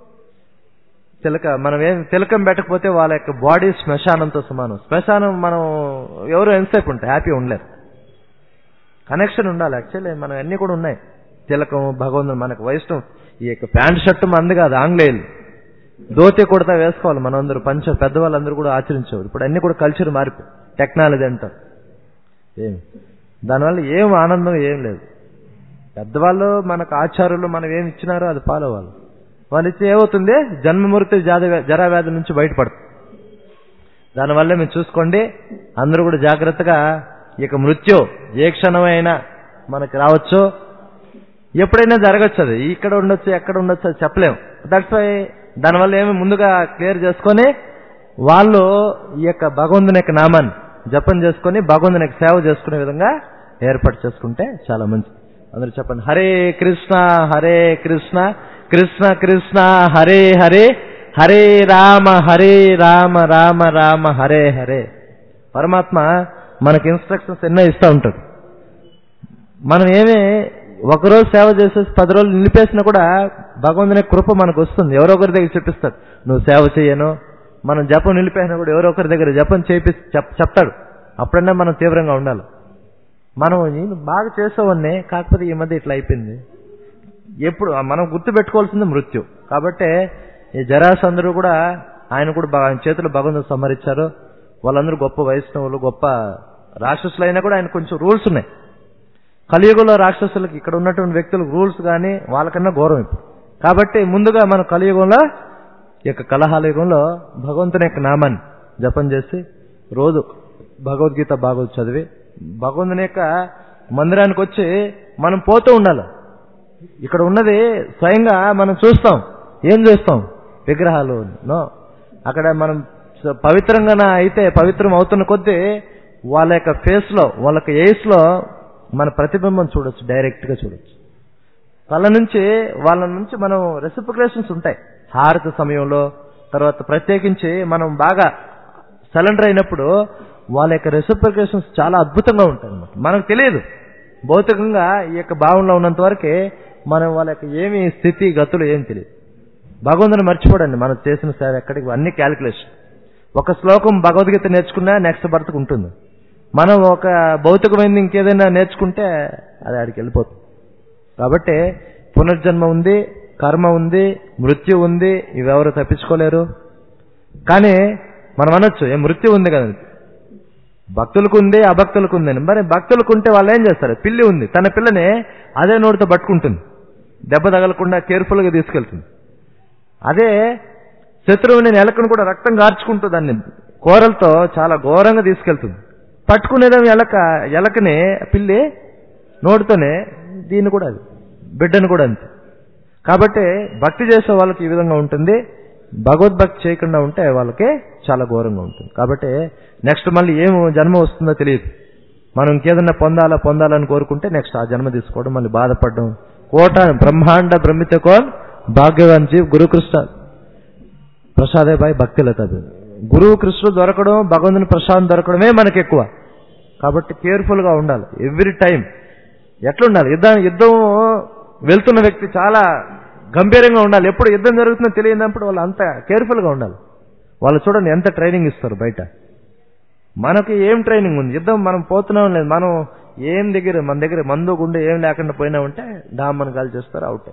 తిలక మనం ఏం తిలకం పెట్టకపోతే వాళ్ళ యొక్క బాడీ శ్మశానంతో సమానం శ్మశానం మనం ఎవరు ఎంతసేపు ఉంటాయి హ్యాపీ ఉండలేరు కనెక్షన్ ఉండాలి యాక్చువల్లీ మనం అన్ని కూడా ఉన్నాయి తిలకం భగవంతుడు మనకు వైష్ణవం ఈ యొక్క ప్యాంట్ షర్ట్ మంది కాదు ఆంగ్లేయులు ధోతి కుడతా వేసుకోవాలి మనందరూ పంచ పెద్దవాళ్ళందరూ కూడా ఆచరించేవారు ఇప్పుడు అన్ని కూడా కల్చర్ మారిపోయి టెక్నాలజీ అంటారు ఏమి దానివల్ల ఏం ఆనందం ఏం లేదు పెద్దవాళ్ళు మనకు ఆచారులు మనం ఏమి ఇచ్చినారో అది ఫాలో అవ్వాలి వాళ్ళు ఇచ్చి ఏమవుతుంది జన్మమృతి జాద- జరావ్యాధి నుంచి బయటపడుతుంది దానివల్ల మీరు చూసుకోండి అందరూ కూడా జాగ్రత్తగా ఇక మృత్యు ఏ క్షణమైనా మనకి రావచ్చు ఎప్పుడైనా జరగచ్చు అది ఇక్కడ ఉండొచ్చు ఎక్కడ ఉండొచ్చు అది చెప్పలేము దట్స్ వై దానివల్ల ఏమి ముందుగా క్లియర్ చేసుకొని వాళ్ళు ఈ యొక్క భగవంతుని యొక్క నామాన్ని జపం చేసుకొని భగవంతుని యొక్క సేవ చేసుకునే విధంగా ఏర్పాటు చేసుకుంటే చాలా మంచిది అందరూ చెప్పండి హరే కృష్ణ హరే కృష్ణ కృష్ణ కృష్ణ హరే హరే హరే రామ హరే రామ రామ రామ హరే హరే పరమాత్మ మనకి ఇన్స్ట్రక్షన్స్ ఎన్నో ఇస్తూ ఉంటాడు మనం ఏమి ఒకరోజు సేవ చేసేసి పది రోజులు నిలిపేసినా కూడా భగవంతుని కృప మనకు వస్తుంది ఎవరో ఒకరి దగ్గర చెప్పిస్తాడు నువ్వు సేవ చేయను మనం జపం నిలిపేసినా కూడా ఎవరో ఒకరి దగ్గర జపం చేపి చెప్- చెప్తాడు అప్పుడన్నా మనం తీవ్రంగా ఉండాలి మనం నేను బాగా చేసావన్నీ కాకపోతే ఈ మధ్య ఇట్లా అయిపోయింది ఎప్పుడు మనం గుర్తు పెట్టుకోవాల్సింది మృత్యు కాబట్టి ఈ జరాసందరూ కూడా ఆయన కూడా బా- ఆయన చేతులు భగవంతుడు సంహరించారు వాళ్ళందరూ గొప్ప వైష్ణవులు గొప్ప రాక్షసులైనా కూడా ఆయన కొంచెం రూల్స్ ఉన్నాయి కలియుగంలో రాక్షసులకు ఇక్కడ ఉన్నటువంటి వ్యక్తులకు రూల్స్ కానీ వాళ్ళకన్నా గౌరవం ఇప్పుడు కాబట్టి ముందుగా మన కలియుగంలో ఈ యొక్క కలహాల యుగంలో భగవంతుని యొక్క నామాన్ని జపం చేసి రోజు భగవద్గీత బాగా చదివి భగవంతుని యొక్క మందిరానికి వచ్చి మనం పోతూ ఉండాలి ఇక్కడ ఉన్నది స్వయంగా మనం చూస్తాం ఏం చూస్తాం విగ్రహాలు నో అక్కడ మనం స- పవిత్రంగా అయితే పవిత్రం అవుతున్న కొద్దీ వాళ్ళ యొక్క ఫేస్ లో వాళ్ళ యొక్క ఏస్ లో మన ప్రతిబింబం చూడొచ్చు డైరెక్ట్ గా చూడొచ్చు వాళ్ళ నుంచి వాళ్ళ నుంచి మనం రెసిప్రికేషన్స్ ఉంటాయి హారతి సమయంలో తర్వాత ప్రత్యేకించి మనం బాగా సరెండర్ అయినప్పుడు వాళ్ళ యొక్క రెసిప్రికేషన్స్ చాలా అద్భుతంగా ఉంటాయి అన్నమాట మనకు తెలియదు భౌతికంగా ఈ యొక్క భావంలో ఉన్నంత వరకే మనం వాళ్ళ యొక్క ఏమి స్థితి గతులు ఏం తెలియదు భగవంతుని మర్చిపోడండి మనం చేసిన సేవ ఎక్కడికి అన్ని క్యాలిక్యులేషన్ ఒక శ్లోకం భగవద్గీత నేర్చుకున్నా నెక్స్ట్ బర్త్కు ఉంటుంది మనం ఒక భౌతికమైనది ఇంకేదైనా నేర్చుకుంటే అది ఆడికి వెళ్ళిపోతుంది కాబట్టి పునర్జన్మ ఉంది కర్మ ఉంది మృత్యు ఉంది ఇవెవరు తప్పించుకోలేరు కానీ మనం అనొచ్చు ఏ మృత్యు ఉంది కదా భక్తులకు ఉంది అభక్తులకు ఉందని మరి భక్తులకు ఉంటే వాళ్ళు ఏం చేస్తారు పిల్లి ఉంది తన పిల్లని అదే నోటితో పట్టుకుంటుంది దెబ్బ తగలకుండా కేర్ఫుల్ గా తీసుకెళ్తుంది అదే శత్రువుని నెలకను కూడా రక్తం గార్చుకుంటూ దాన్ని కూరలతో చాలా ఘోరంగా తీసుకెళ్తుంది పట్టుకునేదేమో ఎలక ఎలకని పిల్లి నోటితోనే దీన్ని కూడా అది బిడ్డను కూడా అంతే కాబట్టి భక్తి చేసే వాళ్ళకి ఈ విధంగా ఉంటుంది భగవద్భక్తి చేయకుండా ఉంటే వాళ్ళకి చాలా ఘోరంగా ఉంటుంది కాబట్టి నెక్స్ట్ మళ్ళీ ఏం జన్మ వస్తుందో తెలియదు మనం ఇంకేదన్నా పొందాలా పొందాలని కోరుకుంటే నెక్స్ట్ ఆ జన్మ తీసుకోవడం మళ్ళీ బాధపడడం కోట బ్రహ్మాండ బ్రహ్మితకోన్ భాగ్యవాన్ జీవ్ గురుకృష్ణ ప్రసాదే బాయ్ భక్తి లతది గురువు కృష్ణుడు దొరకడం భగవంతుని ప్రసాదం దొరకడమే మనకి ఎక్కువ కాబట్టి కేర్ఫుల్ గా ఉండాలి ఎవ్రీ టైం ఎట్లుండాలి యుద్ధం యుద్ధం వెళ్తున్న వ్యక్తి చాలా గంభీరంగా ఉండాలి ఎప్పుడు యుద్ధం జరుగుతుందో తెలియనప్పుడు వాళ్ళు అంత కేర్ఫుల్ గా ఉండాలి వాళ్ళు చూడండి ఎంత ట్రైనింగ్ ఇస్తారు బయట మనకి ఏం ట్రైనింగ్ ఉంది యుద్ధం మనం పోతున్నాం లేదు మనం ఏం దగ్గర మన దగ్గర మందు గుండె ఏం లేకుండా పోయినా ఉంటే డామ్మని కాల్ చేస్తారు అవుట్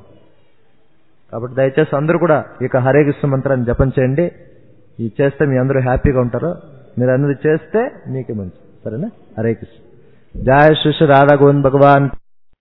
కాబట్టి దయచేసి అందరూ కూడా ఇక హరే కృష్ణ మంత్రాన్ని జపం చేయండి ఇది చేస్తే మీ అందరూ హ్యాపీగా ఉంటారు మీరు అందరూ చేస్తే మీకే మంచి సరేనా హరే కృష్ణ జయ శ్రీ శ్రీ రాధా గోవింద్ భగవాన్